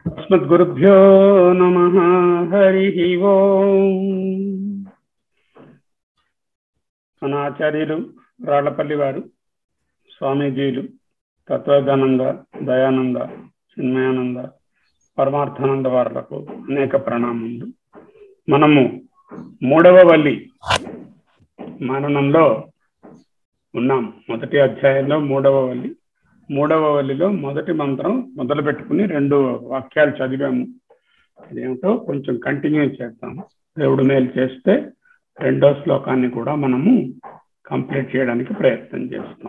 అస్మద్గురుభ్యో నమ హరి ఓం మన ఆచార్యులు రాళ్లపల్లి వారు స్వామీజీలు తత్వదానంద దయానంద చిన్మయానంద పరమార్థానంద వారులకు అనేక ప్రణామములు మనము మూడవ వల్లి మరణంలో ఉన్నాం మొదటి అధ్యాయంలో మూడవ వల్లి మూడవ వల్లిలో మొదటి మంత్రం మొదలు పెట్టుకుని రెండు వాక్యాలు చదివాము అదేమిటో కొంచెం కంటిన్యూ చేద్దాం దేవుడు మేలు చేస్తే రెండో శ్లోకాన్ని కూడా మనము కంప్లీట్ చేయడానికి ప్రయత్నం చేస్తాం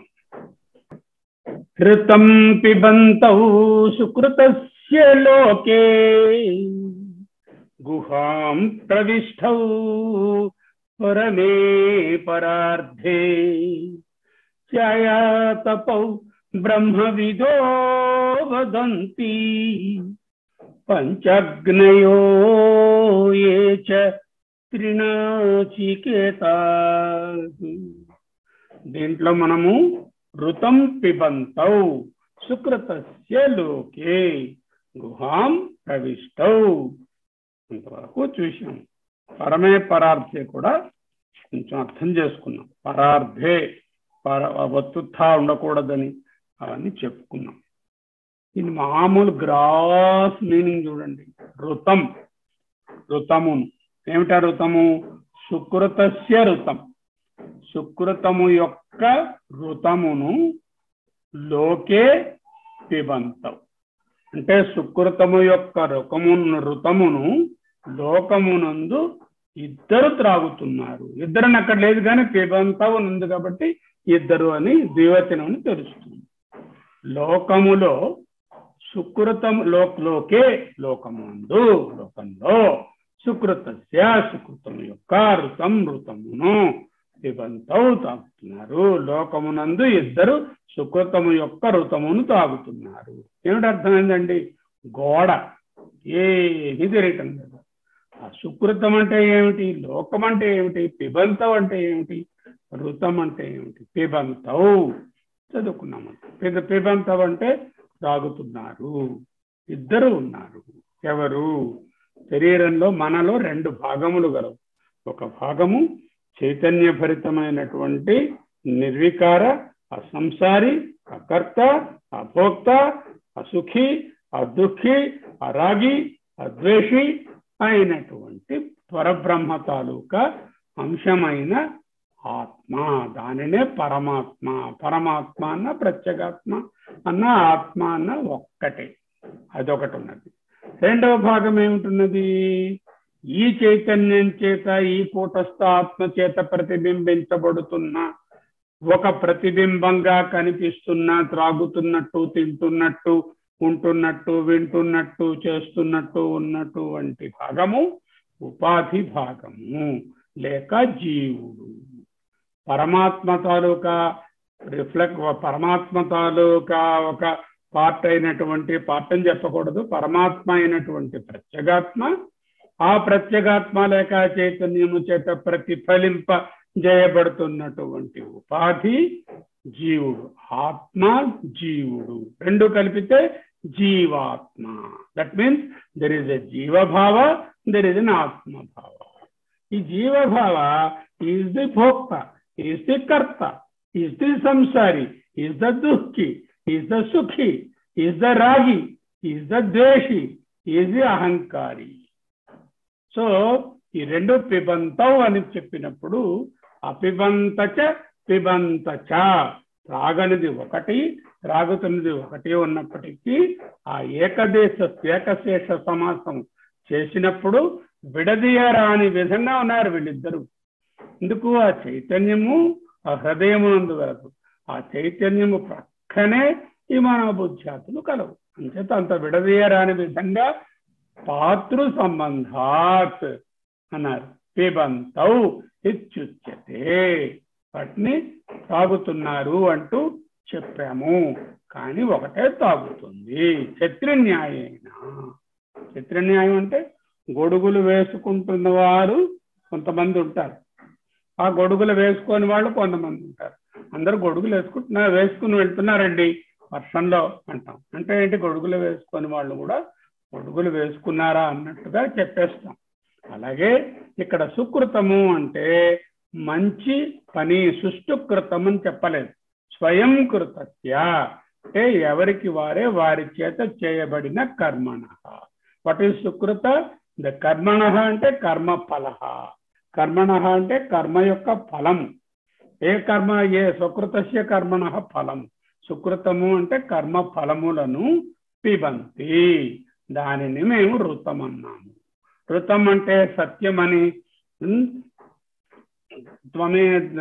ఋతం పిబంతౌ సుకృతస్య లోకే గుహాం ప్రవిష్టౌ పరమే పరార్థే ఛాయాతపౌ బ్రహ్మవిదో వదంతి పంచగ్నయో ఏ చ త్రినాచికేత దీంట్లో మనము ఋతం పిబంతౌ సుకృతస్య లోకే గుహాం ప్రవిష్టౌ ఇంతవరకు చూసాం పరమే పరార్థే కూడా కొంచెం అర్థం చేసుకున్నాం పరార్థే పర వత్తుత్తా ఉండకూడదని అవన్నీ చెప్పుకున్నాం ఇది మామూలు గ్రాస్ మీనింగ్ చూడండి ఋతం ఋతమును ఏమిటా ఋతము సుకృతస్య ఋతం సుకృతము యొక్క ఋతమును లోకే పిబంతం అంటే సుకృతము యొక్క రుకమును ఋతమును లోకమునందు ఇద్దరు త్రాగుతున్నారు ఇద్దరని అక్కడ లేదు కానీ పిబంతవు ఉంది కాబట్టి ఇద్దరు అని ద్వివచనం తెలుస్తుంది లోకములో సుకృతం లోకే లోకముందు లోకంలో సుకృతస్య సుకృతము యొక్క ఋతం ఋతమును పిబంతౌ తాగుతున్నారు లోకమునందు ఇద్దరు సుకృతము యొక్క ఋతమును తాగుతున్నారు ఏమిటి అర్థమైందండి గోడ ఏమీ తెలియటం లేదు ఆ సుకృతం అంటే ఏమిటి లోకం అంటే ఏమిటి పిబంతం అంటే ఏమిటి ఋతం అంటే ఏమిటి పిబంతౌ చదువుకున్నాము పిద పిబంతం అంటే తాగుతున్నారు ఇద్దరు ఉన్నారు ఎవరు శరీరంలో మనలో రెండు భాగములు గలవు ఒక భాగము చైతన్య భరితమైనటువంటి నిర్వికార అసంసారి అకర్త అభోక్త అసుఖి అదుఃఖి అరాగి అద్వేషి అయినటువంటి పరబ్రహ్మ తాలూకా అంశమైన ఆత్మ దానినే పరమాత్మ పరమాత్మ అన్న ప్రత్యేగాత్మ అన్న ఆత్మ అన్న ఒక్కటే అదొకటి ఉన్నది రెండవ భాగం ఏమిటున్నది ఈ చైతన్యం చేత ఈ కూటస్థ ఆత్మ చేత ప్రతిబింబించబడుతున్న ఒక ప్రతిబింబంగా కనిపిస్తున్న త్రాగుతున్నట్టు తింటున్నట్టు ఉంటున్నట్టు వింటున్నట్టు చేస్తున్నట్టు ఉన్నటువంటి భాగము ఉపాధి భాగము లేక జీవుడు పరమాత్మ తాలూకా రిఫ్లెక్ట్ పరమాత్మ తాలూకా ఒక పార్ట్ అయినటువంటి పార్ట్ అని చెప్పకూడదు పరమాత్మ అయినటువంటి ప్రత్యేగాత్మ ఆ ప్రత్యేగాత్మ లేక చైతన్యము చేత ప్రతిఫలింప చేయబడుతున్నటువంటి ఉపాధి జీవుడు ఆత్మ జీవుడు రెండు కలిపితే జీవాత్మ that means there is a జీవభావ దెర్ ఇస్ ఎన్ ఆత్మభావ ఈ జీవభావ ఈజ్ ది భోక్త ఈజ్ ది కర్త ఈజ్ ది సంసారి ఈజ్ ద దుఃఖి ఈజ్ ద సుఖి ఈజ్ ద రాగి ఈజ్ ద ద్వేషి ఈజ్ ది అహంకారి సో ఈ రెండు పిబంతం అని చెప్పినప్పుడు అపిబంతచ పిబంతచ త్రాగనిది ఒకటి త్రాగుతున్నది ఒకటి ఉన్నప్పటికీ ఆ ఏకదేశ ఏకశేష సమాసం చేసినప్పుడు విడదీయరాని విధంగా ఉన్నారు వీళ్ళిద్దరు ఎందుకు ఆ చైతన్యము ఆ హృదయమునందు వరకు ఆ చైతన్యము ప్రక్కనే ఈ మానవ బుద్ధ్యాతులు కలవు అంచేత అంత విడదీయరాని విధంగా పాతృ సంబంధాత్ అన్నారు పిబంతౌ ఇత్యుచ్యతే వాటిని తాగుతున్నారు అంటూ చెప్పాము కానీ ఒకటే తాగుతుంది క్షత్రిన్యాయైన క్షత్రిన్యాయం అంటే గొడుగులు వేసుకుంటున్న వారు కొంతమంది ఉంటారు ఆ గొడుగులు వేసుకొని వాళ్ళు కొంతమంది ఉంటారు అందరూ గొడుగులు వేసుకుంటున్నారు వేసుకుని వెళ్తున్నారండి వర్షంలో అంటాం అంటే ఏంటి గొడుగులు వేసుకొని వాళ్ళు కూడా గొడుగులు వేసుకున్నారా అన్నట్టుగా చెప్పేస్తాం అలాగే ఇక్కడ సుకృతము అంటే మంచి పని సుష్టుకృతం అని చెప్పలేదు స్వయం కృతత్య అంటే ఎవరికి వారే వారి చేత చేయబడిన కర్మణ వాట్ ఈస్ సుకృత ద కర్మణ అంటే కర్మ ఫల కర్మణ అంటే కర్మ యొక్క ఫలం ఏ కర్మ ఏ సుకృతస్య కర్మణ ఫలం సుకృతము అంటే కర్మ ఫలములను పిబంతి దానిని మేము ఋతం అన్నాము ఋతం అంటే సత్యమని ఉమ్, త్వమే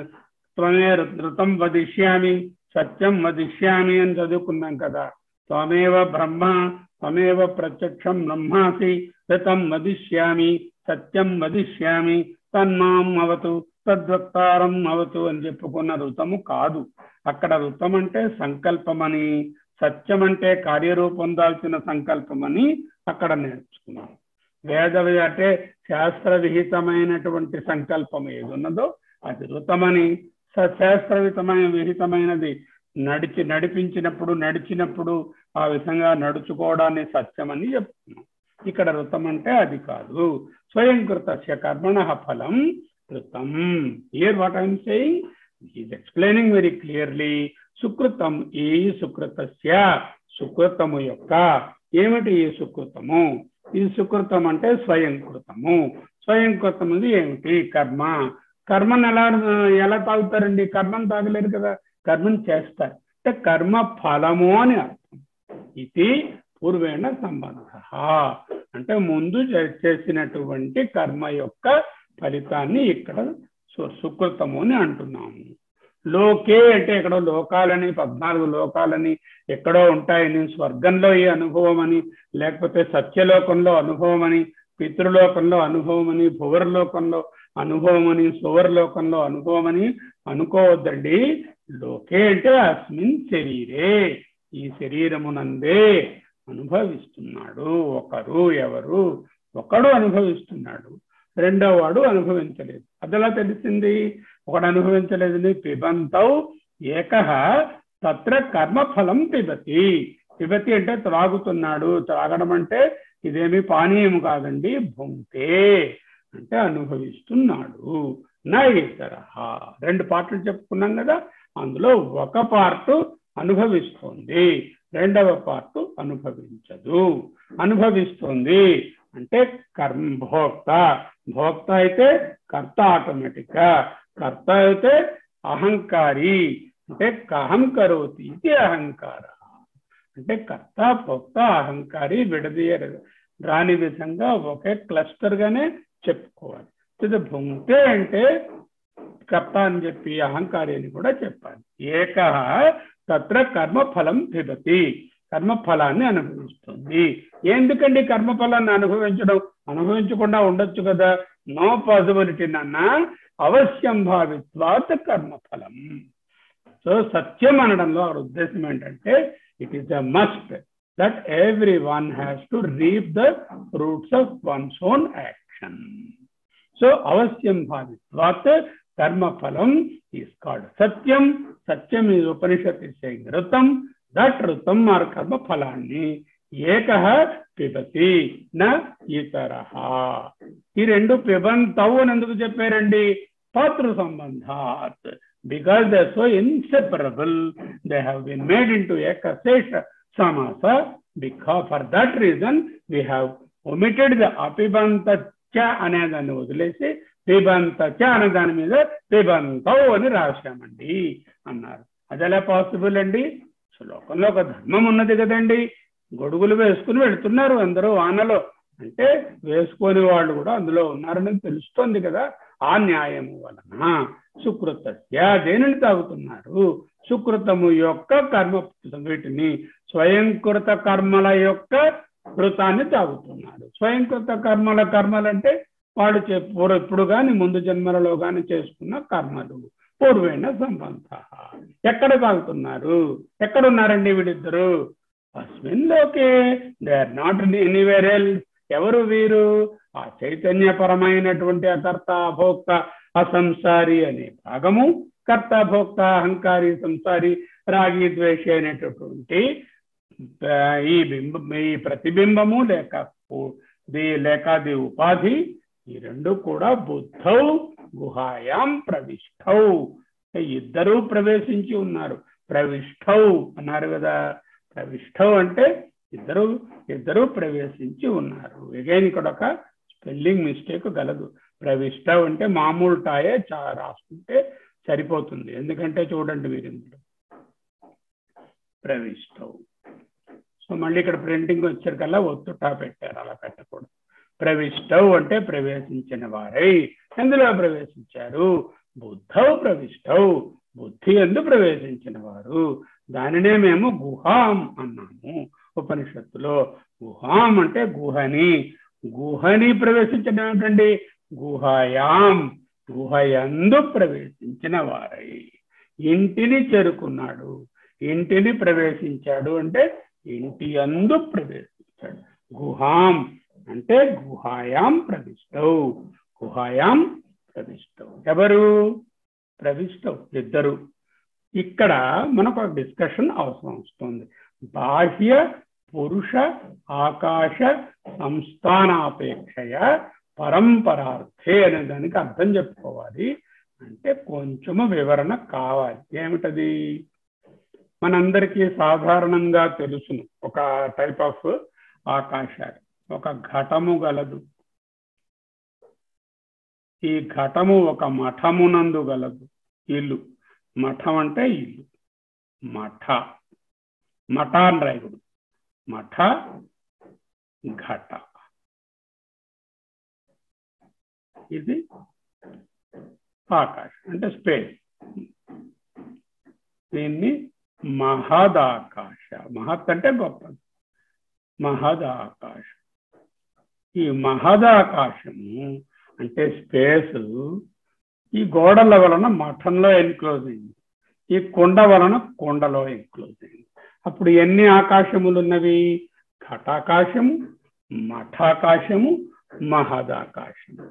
త్వమే ఋతం వదిష్యామి సత్యం వదిష్యామి అని చదువుకున్నాం కదా త్వమేవ బ్రహ్మ త్వమేవ ప్రత్యక్షం బ్రహ్మాసి ఋతం వదిష్యామి సత్యం వదిష్యామి తన్మాం అవతు తద్వక్తారం అవతు అని చెప్పుకున్న ఋతము కాదు అక్కడ ఋతం అంటే సంకల్పమని సత్యం అంటే కార్యరూపం దాల్చిన సంకల్పమని అక్కడ నేర్చుకున్నాం వేద అంటే శాస్త్ర విహితమైనటువంటి సంకల్పం ఏది ఉన్నదో అది ఋతమని స- శాస్త్రవితమైన విహితమైనది నడిచి నడిపించినప్పుడు నడిచినప్పుడు ఆ విధంగా నడుచుకోవడాన్ని సత్యమని చెప్తున్నాం ఇక్కడ ఋతం అంటే అది కాదు స్వయం కృతస్య కర్మణ ఫలం కృతం here what I'm saying is explaining very clearly సుకృతం ఈ సుకృతస్య సుకృతము యొక్క ఏమిటి ఈ సుకృతము ఈ సుకృతం అంటే స్వయం కృతము స్వయం కృతం ఇది ఏమిటి కర్మ కర్మను ఎలా ఎలా తాగుతారండి కర్మను తాగలేరు కదా కర్మను చేస్తారు అంటే కర్మ ఫలము అని అర్థం ఇది పూర్వేణ సంబంధ అంటే ముందు చే- చేసినటువంటి కర్మ యొక్క ఫలితాన్ని ఇక్కడ సు- సుకృతము అని అంటున్నాము లోకే అంటే ఎక్కడో లోకాలని పద్నాలుగు లోకాలని ఎక్కడో ఉంటాయని స్వర్గంలో ఈ అనుభవం అని లేకపోతే సత్యలోకంలో అనుభవం అని పితృలోకంలో అనుభవం అని భువర్లోకంలో అనుభవం అని సువర్లోకంలో అనుభవం అని అనుకోవద్దండి లోకే అంటే అస్మిన్ శరీరే ఈ శరీరమునందే అనుభవిస్తున్నాడు ఒకరు ఎవరు ఒకడు అనుభవిస్తున్నాడు రెండో వాడు అనుభవించలేదు అదెలా తెలిసింది ఒకడు అనుభవించలేదని పిబంతౌ ఏక తత్ర కర్మఫలం పిబతి పిబతి అంటే త్రాగుతున్నాడు త్రాగడం అంటే ఇదేమి పానీయం కాదండి భుంతే అంటే అనుభవిస్తున్నాడు నా ఇతర రెండు పార్ట్లు చెప్పుకున్నాం కదా అందులో ఒక పార్ట్ అనుభవిస్తోంది రెండవ పార్ట్ అనుభవించదు అనుభవిస్తుంది అంటే కర్మ భోక్త భోక్త అయితే కర్త ఆటోమేటిక్ గా కర్త అయితే అహంకారి అంటే కహం కరోతి ఇది అహంకార అంటే కర్త భోక్త అహంకారి విడదీయ రాని విధంగా ఒకే క్లస్టర్ గానే చెప్పుకోవాలి ఇది భుంక్తే అంటే కర్త అని చెప్పి అహంకారి అని కూడా చెప్పాలి ఏక తత్ర కర్మఫలం పిబతి కర్మఫలాన్ని అనుభవిస్తుంది ఎందుకండి కర్మఫలాన్ని అనుభవించడం అనుభవించకుండా ఉండొచ్చు కదా నో పాసిబిలిటీ నాన్న అవశ్యం భావిత్వాత్ కర్మఫలం సో సత్యం అనడంలో ఆ ఉద్దేశం ఏంటంటే it is the must that every one has to reap the fruits of one's own action so అవశ్యం భావిత్వాత్ కర్మఫలం ఈస్ కాల్డ్ సత్యం సత్యం ఈ ఉపనిషత్ saying ఋతం దట్ ఋతం ఆర్ కర్మ ఫలాన్ని ఏక పిబతి నా ఇతర ఈ రెండు పిబంతవు అని ఎందుకు చెప్పారండి పాతృ సంబంధాత్ because they so inseparable they have been made into ఏకశేష సమాస because for that reason we have omitted the అపిబంత చ అనే దాన్ని వదిలేసి పిబంత చ అనే దాని మీద పిబంతవు అని రాశామండి అన్నారు అది ఎలా పాసిబుల్ అండి శ్లోకంలో ఒక ధర్మం ఉన్నది కదండి గొడుగులు వేసుకుని వెళ్తున్నారు అందరూ వానలో అంటే వేసుకొని వాళ్ళు కూడా అందులో ఉన్నారని తెలుస్తోంది కదా ఆ న్యాయము వలన సుకృతస్య దేనిని తాగుతున్నారు సుకృతము యొక్క కర్మ వీటిని స్వయంకృత కర్మల యొక్క కృతాన్ని తాగుతున్నారు స్వయంకృత కర్మల కర్మలు అంటే వాడు చెప్పు ఇప్పుడు కానీ ముందు జన్మలలో కానీ చేసుకున్న కర్మలు పూర్వేణ సంబంధ ఎక్కడ తాగుతున్నారు ఎక్కడ ఉన్నారండి వీడిద్దరు అస్మిన్ లోకే they are not anywhere else ఎవరు వీరు ఆ చైతన్యపరమైనటువంటి అకర్త భోక్త అసంసారి అనే భాగము కర్త భోక్త అహంకారి సంసారి రాగి ద్వేషి అనేటటువంటి ఆ, ఈ బింబ ఈ ప్రతిబింబము లేక పు- ది లేక ది ఉపాధి ఈ రెండు కూడా బుద్ధౌ గుహాయాం ప్రవిష్టౌ అంటే ఇద్దరూ ప్రవేశించి ఉన్నారు ప్రవిష్టౌ అన్నారు కదా ప్రవిష్టౌ అంటే ఇద్దరు ఇద్దరు ప్రవేశించి ఉన్నారు అగైన్ ఇక్కడ ఒక స్పెల్లింగ్ మిస్టేక్ గలదు ప్రవిష్టౌ అంటే మామూలు టాయే చా రాసుకుంటే సరిపోతుంది ఎందుకంటే చూడండి మీరు ఇందులో ప్రవిష్టౌ సో మళ్ళీ ఇక్కడ ప్రింటింగ్ వచ్చేకల్లా ఒత్తుటా పెట్టారు అలా పెట్టకూడదు ప్రవిష్టౌ అంటే ప్రవేశించిన వారై ఎందులో ప్రవేశించారు బుద్ధౌ ప్రవిష్టౌ బుద్ధి ఎందు ప్రవేశించిన వారు దానినే మేము గుహాం అన్నాము ఉపనిషత్తులో గుహాం అంటే గుహని గుహని ప్రవేశించడం ఏమిటండి గుహయాం గుహయందు ప్రవేశించిన వారై ఇంటిని చేరుకున్నాడు ఇంటిని ప్రవేశించాడు అంటే ఇంటి అందు ప్రవేశించాడు గుహాం అంటే గుహాయాం ప్రవిష్టవు గుహాయాం ప్రవిష్టవు ఎవరు ప్రవిష్టవు ఇద్దరు ఇక్కడ మనకు ఒక డిస్కషన్ అవసరం వస్తుంది బాహ్య పురుష ఆకాశ సంస్థానాపేక్షయ పరంపరార్థే అనే దానికి అర్థం చెప్పుకోవాలి అంటే కొంచెము వివరణ కావాలి ఏమిటది మనందరికీ సాధారణంగా తెలుసును ఒక టైప్ ఆఫ్ ఆకాశాలు ఒక ఘటము గలదు ఈ ఘటము ఒక మఠమునందు గలదు ఇల్లు మఠం అంటే ఇల్లు మఠ మఠ అని రాయకూడదు మఠ ఘట ఇది ఆకాశం అంటే స్పేస్ దీన్ని మహదాకాశ మహత్ అంటే గొప్పది మహదాకాశం ఈ మహదాకాశము అంటే స్పేస్ ఈ గోడల వలన మఠంలో ఎన్క్లోజ్ అయింది ఈ కొండ వలన కొండలో ఎన్క్లోజ్ అయింది అప్పుడు ఎన్ని ఆకాశములు ఉన్నవి ఘటాకాశము మఠాకాశము మహదాకాశము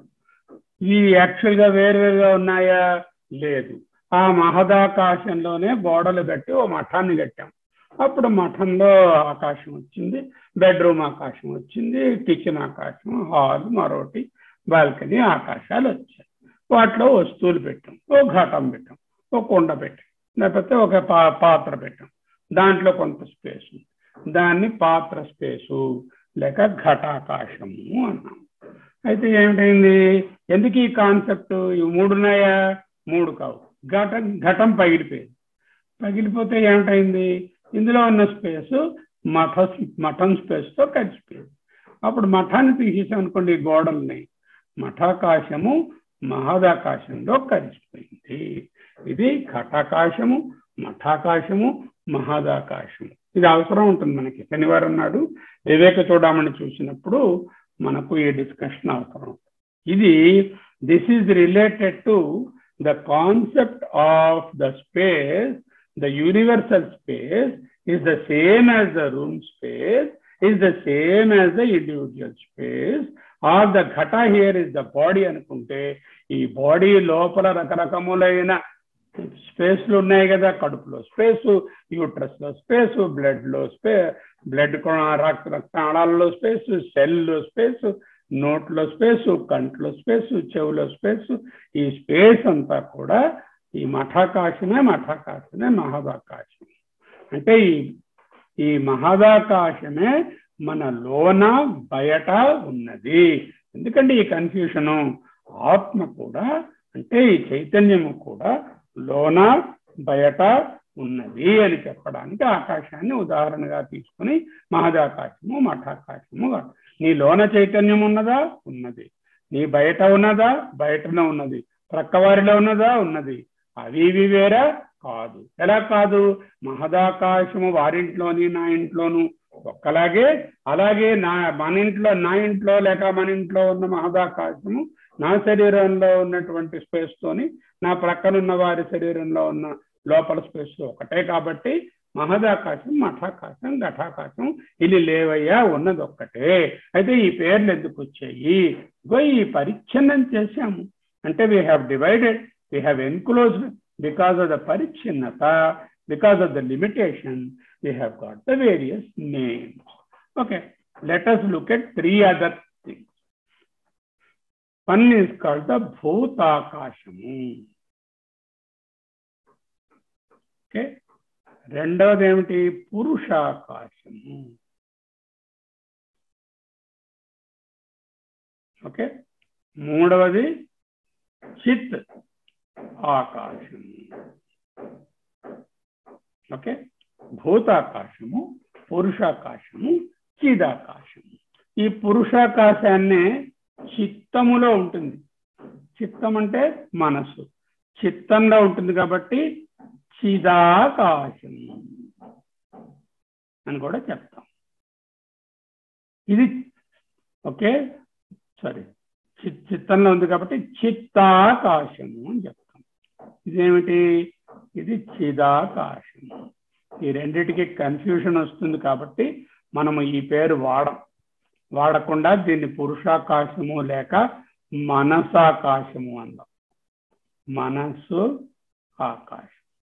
ఇవి యాక్చువల్గా వేరువేరుగా ఉన్నాయా లేదు ఆ మహదాకాశంలోనే గోడలు కట్టి ఓ మఠాన్ని కట్టాం అప్పుడు మఠంలో ఆకాశం వచ్చింది బెడ్రూమ్ ఆకాశం వచ్చింది కిచెన్ ఆకాశం హాల్ మరోటి బాల్కనీ ఆకాశాలు వచ్చాయి వాటిలో వస్తువులు పెట్టాం ఓ ఘటం పెట్టాం ఓ కుండ పెట్టాం లేకపోతే ఒక పా పాత్ర పెట్టాం దాంట్లో కొంత స్పేస్ ఉంది దాన్ని పాత్ర స్పేసు లేక ఘటాకాశము అన్నాం అయితే ఏమిటైంది ఎందుకు ఈ కాన్సెప్ట్ ఇవి మూడు ఉన్నాయా మూడు కావు ఘటం ఘటం పగిలిపోయింది పగిలిపోతే ఏమిటైంది ఇందులో ఉన్న స్పేస్ మఠ మఠం స్పేస్తో కలిసిపోయింది అప్పుడు మఠాన్ని తీసేసామనుకోండి ఈ గోడల్ని మఠాకాశము మహదాకాశంలో కలిసిపోయింది ఇది ఘటాకాశము మఠాకాశము మహదాకాశము ఇది అవసరం ఉంటుంది మనకి శనివారం నాడు వివేక చూడమని చూసినప్పుడు మనకు ఈ డిస్కషన్ అవసరం ఇది this is related to the concept of the space the universal space is the same as the room space is the same as the individual space or the ఘట హియర్ ఇస్ ద బాడీ అనుకుంటే ఈ body లోపల రకరకములైన స్పేస్లు ఉన్నాయి కదా కడుపులో space uterus లో స్పేస్ బ్లడ్ లో స్పే బ్లడ్ రక్త రక్తనాళాల్లో స్పేస్ సెల్లో స్పేస్ నోట్లో స్పేస్ కంట్లో స్పేస్ చెవులో స్పేస్ ఈ స్పేస్ అంతా కూడా ఈ మఠాకాశమే మఠాకాశమే మహదాకాశం అంటే ఈ ఈ మహదాకాశమే మన లోన బయట ఉన్నది ఎందుకంటే ఈ కన్ఫ్యూషను ఆత్మ కూడా అంటే ఈ చైతన్యము కూడా లోన బయట ఉన్నది అని చెప్పడానికి ఆకాశాన్ని ఉదాహరణగా తీసుకుని మహదాకాశము మఠాకాశము నీ లోన చైతన్యం ఉన్నదా ఉన్నది నీ బయట ఉన్నదా బయటనే ఉన్నది ప్రక్కవారిలో ఉన్నదా ఉన్నది అవి ఇవి వేరా కాదు ఎలా కాదు మహదాకాశము వారింట్లోని నా ఇంట్లోను ఒక్కలాగే అలాగే నా మన ఇంట్లో నా ఇంట్లో లేక మన ఇంట్లో ఉన్న మహదాకాశము నా శరీరంలో ఉన్నటువంటి స్పేస్ తోని నా ప్రక్కనున్న వారి శరీరంలో ఉన్న లోపల స్పేస్ ఒకటే కాబట్టి మహదాకాశం మఠాకాశం ఘటాకాశం ఇది లేవయ్యా ఉన్నది ఒక్కటే అయితే ఈ పేర్లు ఎందుకు వచ్చాయి ఇగో ఈ పరిచ్ఛిన్నం చేశాము అంటే we have divided we have enclosed because of the పరిచ్ఛిన్నత because of the limitation we have got the various names. Okay, let us look at three other things. One is called the Bhutakashamu. Okay, రెండవది ఏమిటి పురుషాకాశము okay మూడవది చిత్ ఆకాశము okay భూతాకాశము పురుషాకాశము చిదాకాశము ఈ పురుషాకాశాన్నే చిత్తములో ఉంటుంది చిత్తం అంటే మనసు చిత్తంలో ఉంటుంది కాబట్టి చిదాకాశము అని కూడా చెప్తాం ఇది ఓకే సారీ చిత్తంలో ఉంది కాబట్టి చిత్తాకాశము అని చెప్తాం ఇదేమిటి ఇది చిదాకాశము ఈ రెండిటికి కన్ఫ్యూషన్ వస్తుంది కాబట్టి మనము ఈ పేరు వాడం వాడకుండా దీన్ని పురుషాకాశము లేక మనసాకాశము అందాం మనస్సు ఆకాశం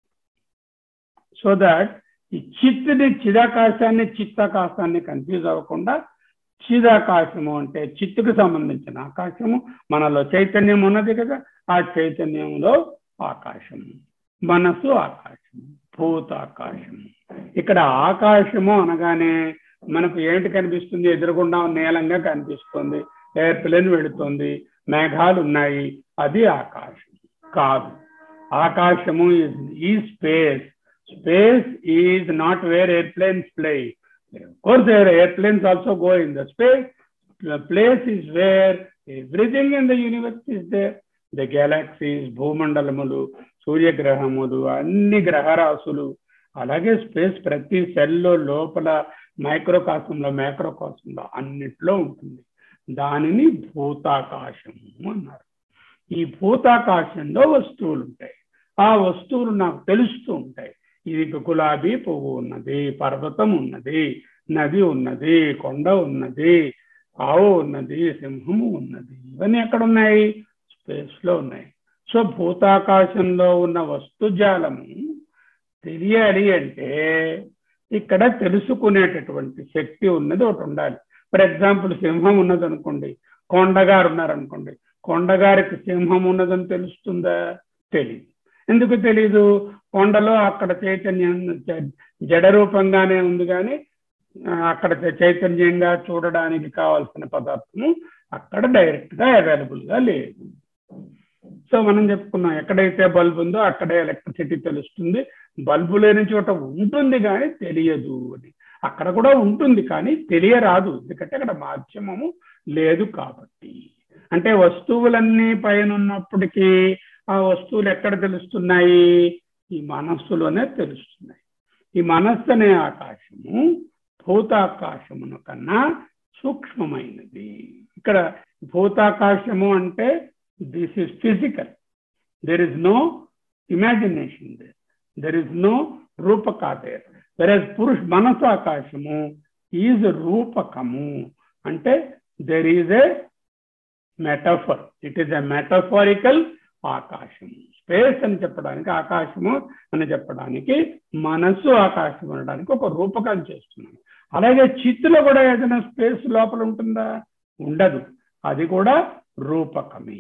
సో దట్ ఈ చిత్తుని చిదాకాశాన్ని చిత్తాకాశాన్ని కన్ఫ్యూజ్ అవ్వకుండా చిదాకాశము అంటే చిత్తుకు సంబంధించిన ఆకాశము మనలో చైతన్యం ఉన్నది కదా ఆ చైతన్యంలో ఆకాశము మనసు ఆకాశము భూతాకాశము ఇక్కడ ఆకాశము అనగానే మనకు ఏంటి కనిపిస్తుంది ఎదురుగుండా నీలంగా కనిపిస్తుంది ఎయిర్ప్లేన్ వెళుతుంది మేఘాలు ఉన్నాయి అది ఆకాశం కాదు ఆకాశము ఈ space space is not where airplanes fly Of course, there airplanes also go in the space. The place is where everything in the universe is there. The galaxies, భూమండలములు సూర్యగ్రహములు అన్ని గ్రహరాశులు అలాగే స్పేస్ ప్రతి సెల్లో లోపల మైక్రోకాసంలో మైక్రోకాసంలో అన్నిట్లో ఉంటుంది దానిని భూతాకాశము అన్నారు ఈ భూతాకాశంలో వస్తువులు ఉంటాయి ఆ వస్తువులు నాకు తెలుస్తూ ఉంటాయి ఇది గులాబీ పువ్వు ఉన్నది పర్వతం ఉన్నది నది ఉన్నది కొండ ఉన్నది ఆవు ఉన్నది సింహము ఉన్నది ఇవన్నీ ఎక్కడ ఉన్నాయి స్పేస్ లో ఉన్నాయి సో భూతాకాశంలో ఉన్న వస్తుజాలము తెలియాలి అంటే ఇక్కడ తెలుసుకునేటటువంటి శక్తి ఉన్నది ఒకటి ఉండాలి ఫర్ ఎగ్జాంపుల్ సింహం ఉన్నది అనుకోండి కొండగారు ఉన్నారనుకోండి కొండగారికి సింహం ఉన్నదని తెలుస్తుందా తెలియదు ఎందుకు తెలీదు కొండలో అక్కడ చైతన్యం జడ రూపంగానే ఉంది కానీ అక్కడ చైతన్యంగా చూడడానికి కావాల్సిన పదార్థము అక్కడ డైరెక్ట్ గా అవైలబుల్ గా లేదు సో మనం చెప్పుకున్నాం ఎక్కడైతే బల్బు ఉందో అక్కడే ఎలక్ట్రిసిటీ తెలుస్తుంది బల్బు లేని చోట ఉంటుంది కానీ తెలియదు అని అక్కడ కూడా ఉంటుంది కానీ తెలియరాదు ఎందుకంటే అక్కడ మాధ్యమము లేదు కాబట్టి అంటే వస్తువులన్నీ పైన ఉన్నప్పటికీ ఆ వస్తువులు ఎక్కడ తెలుస్తున్నాయి ఈ మనస్సులోనే తెలుస్తున్నాయి ఈ మనస్సు అనే ఆకాశము భూతాకాశమును కన్నా సూక్ష్మమైనది ఇక్కడ భూతాకాశము అంటే this is physical there is no imagination there there is no రూపకా దేర్ వెరస్ పురుష మనసు ఆకాశము ఈజ్ రూపకము అంటే there is a metaphor it is a metaphorical ఆకాశము స్పేస్ అని చెప్పడానికి ఆకాశము అని చెప్పడానికి మనస్సు ఆకాశం అనడానికి ఒక రూపకం చేస్తున్నాను అలాగే చిత్తులో కూడా ఏదైనా స్పేస్ లోపల ఉంటుందా ఉండదు అది కూడా రూపకమే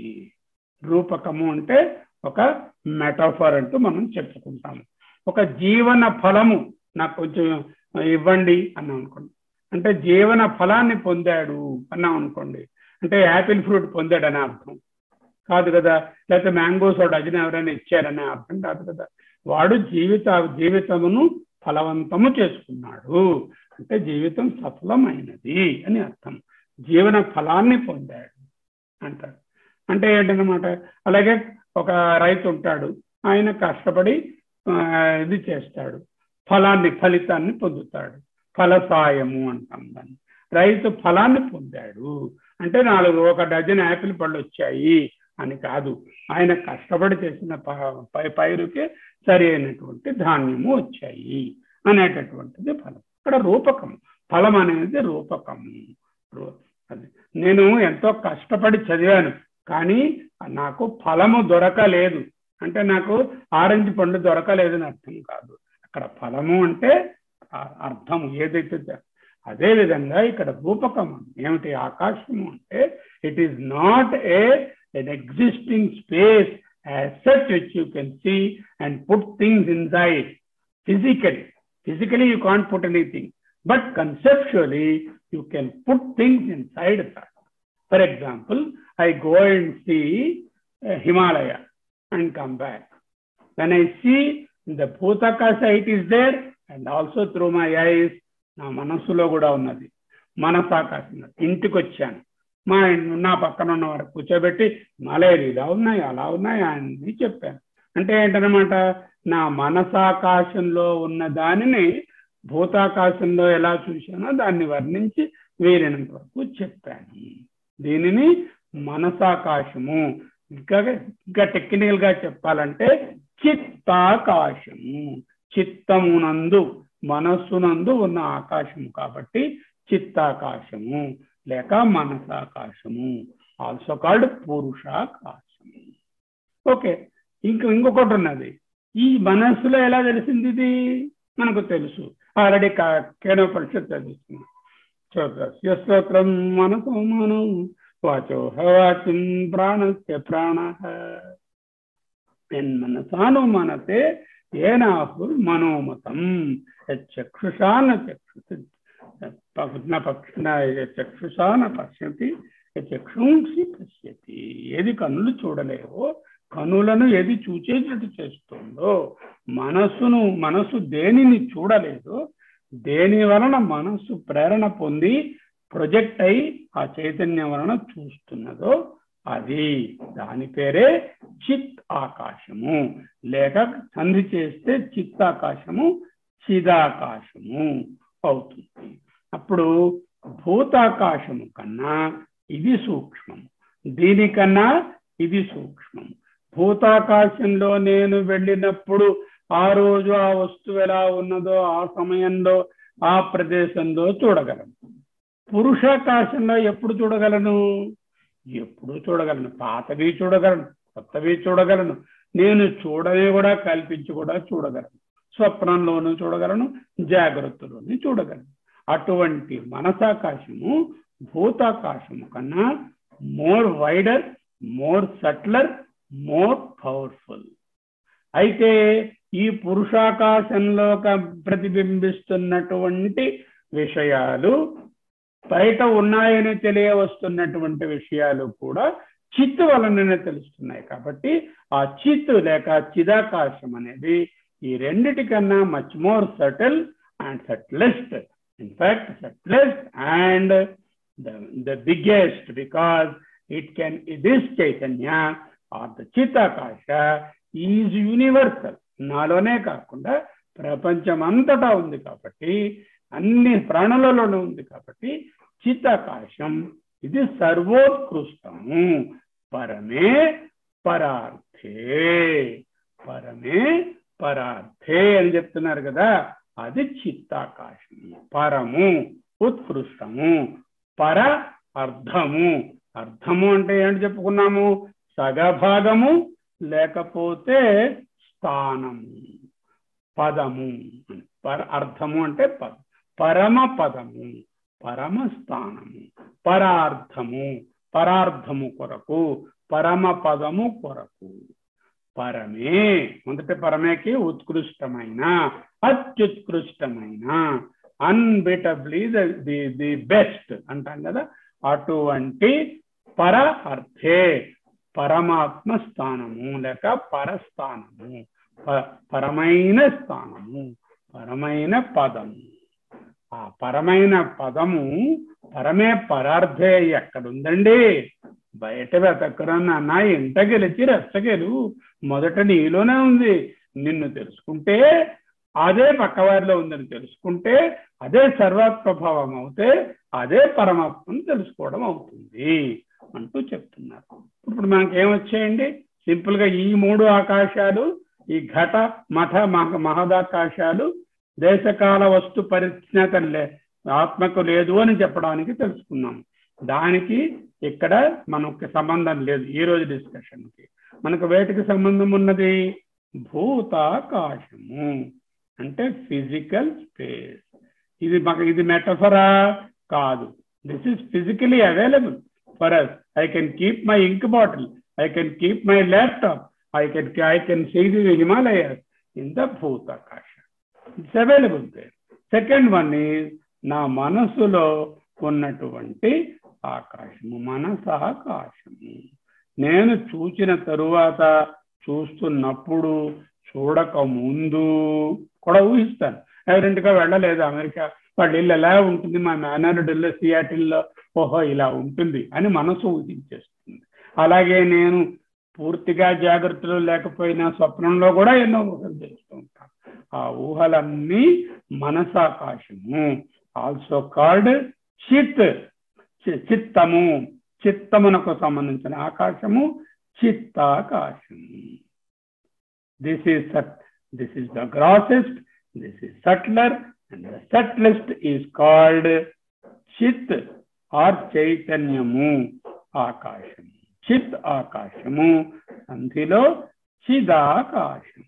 రూపకము అంటే ఒక మెటాఫర్ అంటూ మనం చెప్పుకుంటాము ఒక జీవన ఫలము నాకు కొంచెం ఇవ్వండి అన్నాం అనుకోండి అంటే జీవన ఫలాన్ని పొందాడు అన్నాం అనుకోండి అంటే యాపిల్ ఫ్రూట్ పొందాడని అర్థం కాదు కదా లేకపోతే మ్యాంగోస్ ఒక డజన్ ఎవరైనా ఇచ్చారనే అర్థం కాదు కదా వాడు జీవిత జీవితమును ఫలవంతము చేసుకున్నాడు అంటే జీవితం సఫలమైనది అని అర్థం జీవన ఫలాన్ని పొందాడు అంటారు అంటే ఏంటన్నమాట అలాగే ఒక రైతు ఉంటాడు ఆయన కష్టపడి ఇది చేస్తాడు ఫలాన్ని ఫలితాన్ని పొందుతాడు ఫలసాయము అంటాం దాన్ని రైతు ఫలాన్ని పొందాడు అంటే నాలుగు ఒక డజన్ యాపిల్ పళ్ళు వచ్చాయి అని కాదు ఆయన కష్టపడి చేసిన పైరుకి సరి అయినటువంటి ధాన్యము వచ్చాయి అనేటటువంటిది ఫలం ఇక్కడ రూపకం ఫలం అనేది రూపకము అది నేను ఎంతో కష్టపడి చదివాను కానీ నాకు ఫలము దొరకలేదు అంటే నాకు ఆరెంజ్ పండు దొరకలేదని అర్థం కాదు అక్కడ ఫలము అంటే అర్థం ఏదైతే అదే విధంగా ఇక్కడ రూపకం ఏమిటి ఆకాశము అంటే it is not a an existing space as such which you can see and put things inside physically. Physically, you can't put anything, but conceptually, you can put things inside that. For example, I go and see uh, Himalaya and come back. When I see the Bhutakasha, it is there, and also through my eyes, నా మనస్సులో కూడా ఉన్నది మనసాకాశం ఇంటికి వచ్చాను మా నా పక్కన ఉన్న వారు కూర్చోబెట్టి మలేరు ఇలా ఉన్నాయి అలా ఉన్నాయి అని చెప్పాను అంటే ఏంటనమాట నా మనసాకాశంలో ఉన్న దానిని భూతాకాశంలో ఎలా చూశానో దాన్ని వర్ణించి వీలైనంత వరకు చెప్పాను దీనిని మనసాకాశము ఇంకా ఇంకా టెక్నికల్ గా చెప్పాలంటే చిత్తాకాశము చిత్తమునందు మనస్సునందు ఉన్న ఆకాశము కాబట్టి చిత్తాకాశము లేక మనసాకాశము ఆల్సో కాల్డ్ పురుషాకాశము ఓకే ఇంక ఇంకొకటి ఉన్నది ఈ మనస్సులో ఎలా తెలిసింది ఇది మనకు తెలుసు ఆల్రెడీ కేనోపనిషత్ చదివిస్తుంది శ్రోత్రస్య శ్రోత్రం మనసు మనం వాచో వాచిం ప్రాణస్య ప్రాణ మనసాను మనతే ఏనాహుర్ మనోమతం చక్షుషాన చక్షు చక్షుషాన పశ్యతి చక్షుంసి పశ్యతి ఏది కన్నులు చూడలేవో కనులను ఏది చూచేటట్టు చేస్తుందో మనస్సును మనసు దేనిని చూడలేదో దేని వలన మనస్సు ప్రేరణ పొంది ప్రొజెక్ట్ అయి ఆ చైతన్యం వలన చూస్తున్నదో అది దాని పేరే చిత్ ఆకాశము లేక సంధి చేస్తే చిత్తాకాశము చిదాకాశము అవుతుంది అప్పుడు భూతాకాశము కన్నా ఇది సూక్ష్మం దీనికన్నా ఇది సూక్ష్మం భూతాకాశంలో నేను వెళ్ళినప్పుడు ఆ రోజు ఆ వస్తువు ఎలా ఉన్నదో ఆ సమయంలో ఆ ప్రదేశంలో చూడగలను పురుషాకాశంలో ఎప్పుడు చూడగలను ఎప్పుడు చూడగలను పాతవి చూడగలను కొత్తవి చూడగలను నేను చూడని కూడా కల్పించి కూడా చూడగలను స్వప్నంలోనూ చూడగలను జాగ్రత్తలోనూ చూడగలను అటువంటి మనసాకాశము భూతాకాశము కన్నా more wider more subtler more powerful అయితే ఈ పురుషాకాశంలో ప్రతిబింబిస్తున్నటువంటి విషయాలు బయట ఉన్నాయని తెలియవస్తున్నటువంటి విషయాలు కూడా చిత్తు వలననే తెలుస్తున్నాయి కాబట్టి ఆ చిత్తు లేక చిదాకాశం అనేది ఈ రెండిటికన్నా much more subtle and subtlest in fact subtlest and the biggest because it can this చైతన్య ఆర్ ద చిత్తాకాశ ఈజ్ యూనివర్సల్ నాలోనే కాకుండా ప్రపంచం అంతటా ఉంది కాబట్టి అన్ని ప్రాణులలోనూ ఉంది కాబట్టి చిత్తాకాశం ఇది సర్వోత్కృష్టము పరమే పరార్థే పరమే పరార్థే అని చెప్తున్నారు కదా అది చిత్తాకాశము పరము ఉత్కృష్టము పర అర్థము అర్థము అంటే ఏంటి చెప్పుకున్నాము సగభాగము లేకపోతే స్థానము పదము పర అర్థము అంటే పదం పరమ పదము పరమ స్థానము పరార్థము పరార్థము కొరకు పరమ పదము కొరకు పరమే మొదటి పరమేకి ఉత్కృష్టమైన అత్యుత్కృష్టమైన అన్బిటబ్లీ ది ది బెస్ట్ అంటాం కదా అటువంటి పర అర్థే పరమాత్మ స్థానము లేక పరస్థానము పరమైన స్థానము పరమైన పదము ఆ పరమైన పదము పరమే పరార్థే ఎక్కడుందండి బయట వెతకరన్న నా ఇంట గెలిచి రెచ్చగెలు మొదట నీలోనే ఉంది నిన్ను తెలుసుకుంటే అదే పక్కవారిలో ఉందని తెలుసుకుంటే అదే సర్వప్రభావం అవుతే అదే పరమాత్మను తెలుసుకోవడం అవుతుంది అంటూ చెప్తున్నారు ఇప్పుడు మనకి ఏమొచ్చాయండి సింపుల్ గా ఈ మూడు ఆకాశాలు ఈ ఘట మఠ మహ మహదాకాశాలు దేశకాల వస్తు పరిజ్ఞత లే ఆత్మకు లేదు అని చెప్పడానికి తెలుసుకున్నాం దానికి ఇక్కడ మనకు సంబంధం లేదు ఈ రోజు డిస్కషన్కి మనకు వేటికి సంబంధం ఉన్నది భూతాకాశము అంటే ఫిజికల్ స్పేస్ ఇది మాకు ఇది మెటఫరా కాదు this is physically available for us I can keep my ink bottle I can keep my laptop I can I can see the Himalayas in the భూతాకాశ it's available there second one is నా మనసులో ఉన్నటువంటి ఆకాశము మనసాకాశము నేను చూసిన తరువాత చూస్తున్నప్పుడు చూడక ముందు కూడా ఊహిస్తాను ఎవరింటిగా వెళ్ళలేదు అమెరికా వాళ్ళ ఇల్లు ఎలా ఉంటుంది మా మేనరుడు ఇల్లు సియాటిల్లో ఓహో ఇలా ఉంటుంది అని మనసు ఊహించేస్తుంది అలాగే నేను పూర్తిగా జాగ్రత్తలు లేకపోయినా స్వప్నంలో కూడా ఎన్నో ఊహలు చేస్తూ ఉంటాను ఆ ఊహలన్నీ మనసాకాశము ఆల్సో కాల్డ్ చిత్ చిత్తము చిత్తమునకు సంబంధించిన ఆకాశము చిత్తాకాశము this is subtle this is the grossest this is subtler and the subtlest is called చిత్ ఆర్ చైతన్యము ఆకాశము చిత్ ఆకాశము సంధిలో చిదాకాశము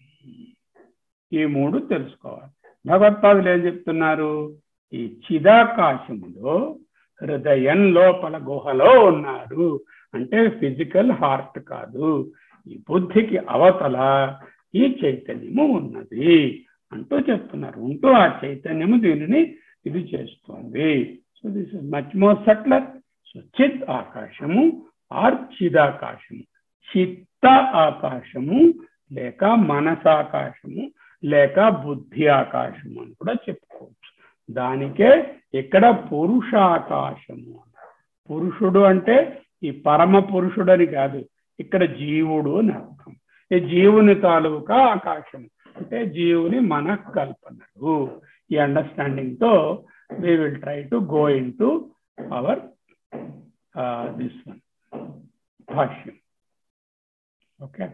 ఈ మూడు తెలుసుకోవాలి భగవత్పాదులు ఏం చెప్తున్నారు ఈ చిదాకాశములో హృదయం లోపల గుహలో ఉన్నారు అంటే ఫిజికల్ హార్ట్ కాదు ఈ బుద్ధికి అవతల ఈ చైతన్యము ఉన్నది అంటూ చెప్తున్నారు ఉంటూ ఆ చైతన్యము దీనిని ఇది చేస్తుంది so this is much more subtler so చిత్ ఆకాశము ఆర్ చిదాకాశము చిత్త ఆకాశము లేక మనసాకాశము లేక బుద్ధి ఆకాశము అని కూడా చెప్పుకోవచ్చు దానికే ఇక్కడ పురుషాకాశము పురుషుడు అంటే ఈ పరమ పురుషుడు అని కాదు ఇక్కడ జీవుడు అని అర్థం ఈ జీవుని తాలూకా ఆకాశం అంటే జీవుని మనఃకల్పనలు ఈ అండర్స్టాండింగ్ తో we will try to go into our this one భాష్యం ఓకే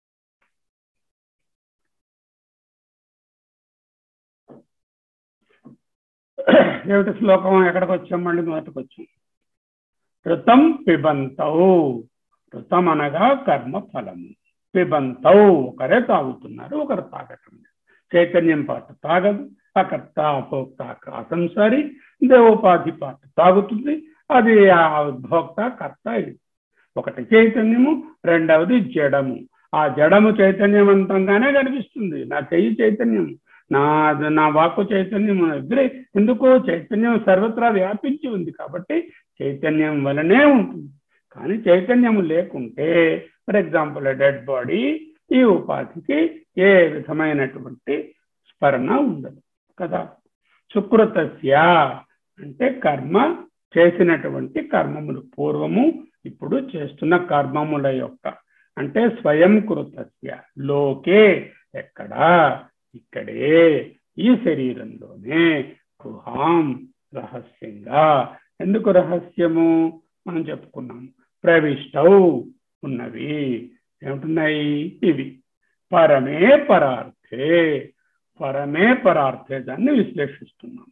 ఏమిటి శ్లోకం ఎక్కడికి వచ్చాం మళ్ళీ మొదటికి వచ్చాం ఋతం పిబంతౌ ఋతం అనగా కర్మ ఫలము పిబంతౌ ఒకరే తాగుతున్నారు ఒకరు తాగటం చైతన్యం పాట తాగదు అకర్త అభోక్త అసంసారి దేవోపాధి పాట తాగుతుంది అది ఆ భోక్త కర్త ఇది ఒకటి చైతన్యము రెండవది జడము ఆ జడము చైతన్యవంతంగానే కనిపిస్తుంది నా చెయ్యి చైతన్యం నా నా వాక్కు చైతన్యం ఇద్దరే ఎందుకో చైతన్యం సర్వత్రా వ్యాపించి ఉంది కాబట్టి చైతన్యం వలనే ఉంటుంది కానీ చైతన్యం లేకుంటే ఫర్ ఎగ్జాంపుల్ డెడ్ బాడీ ఈ ఉపాధికి ఏ విధమైనటువంటి స్మరణ ఉండదు కదా సుకృతస్య అంటే కర్మ చేసినటువంటి కర్మములు పూర్వము ఇప్పుడు చేస్తున్న కర్మముల యొక్క అంటే స్వయం కృతస్య లోకే ఎక్కడా ఇక్కడే ఈ శరీరంలోనే గుహాం రహస్యంగా ఎందుకు రహస్యము మనం చెప్పుకున్నాం ప్రవిష్టౌ ఉన్నవి ఏమిటున్నాయి ఇవి పరమే పరార్థే పరమే పరార్థే దాన్ని విశ్లేషిస్తున్నాం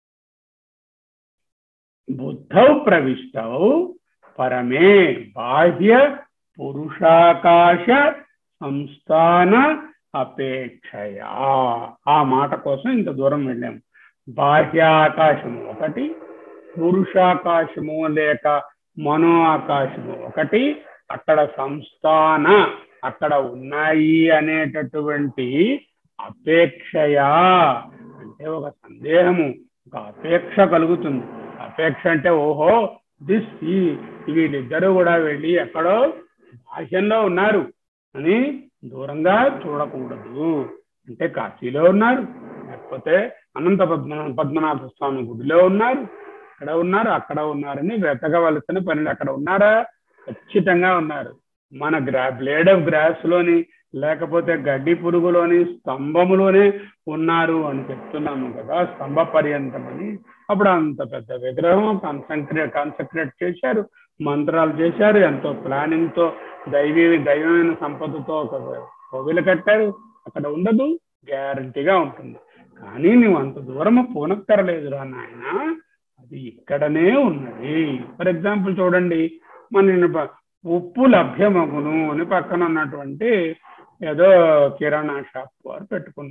బుద్ధౌ ప్రవిష్టౌ పరమే బాహ్య పురుషాకాశ సంస్థాన అపేక్షయా ఆ మాట కోసం ఇంత దూరం వెళ్ళాము బాహ్యాకాశము ఒకటి పురుషాకాశము లేక మనో ఆకాశము ఒకటి అక్కడ సంస్థాన అక్కడ ఉన్నాయి అనేటటువంటి అపేక్షయా అంటే ఒక సందేహము ఒక అపేక్ష కలుగుతుంది అపేక్ష అంటే ఓహో దిస్ ఈ వీళ్ళిద్దరూ కూడా వెళ్ళి ఎక్కడో భాష్యంలో ఉన్నారు అని దూరంగా చూడకూడదు అంటే కాశీలో ఉన్నారు లేకపోతే అనంత పద్మ పద్మనాభ స్వామి గుడిలో ఉన్నారు అక్కడ ఉన్నారు అక్కడ ఉన్నారని వెతకవలసిన పనులు అక్కడ ఉన్నారా ఖచ్చితంగా ఉన్నారు మన గ్రా బ్లేడ్ ఆఫ్ గ్రాస్ లోని లేకపోతే గడ్డి పురుగులోని స్తంభములోనే ఉన్నారు అని చెప్తున్నాము కదా స్తంభ పర్యంతమని అప్పుడు అంత పెద్ద విగ్రహం కాన్సన్ట్రేట్ కాన్సన్ట్రేట్ చేశారు మంత్రాలు చేశారు ఎంతో ప్లానింగ్ తో దైవీ దైవమైన సంపదతో ఒక కోవిలు కట్టారు అక్కడ ఉండదు గ్యారంటీగా ఉంటుంది కానీ నువ్వు అంత దూరం పూనక్కరలేదురా నాయన అది ఇక్కడనే ఉన్నది ఫర్ ఎగ్జాంపుల్ చూడండి మన ఉప్పు లభ్యమగును అని పక్కన ఉన్నటువంటి ఏదో కిరాణా షాప్ వారు పెట్టుకున్నారు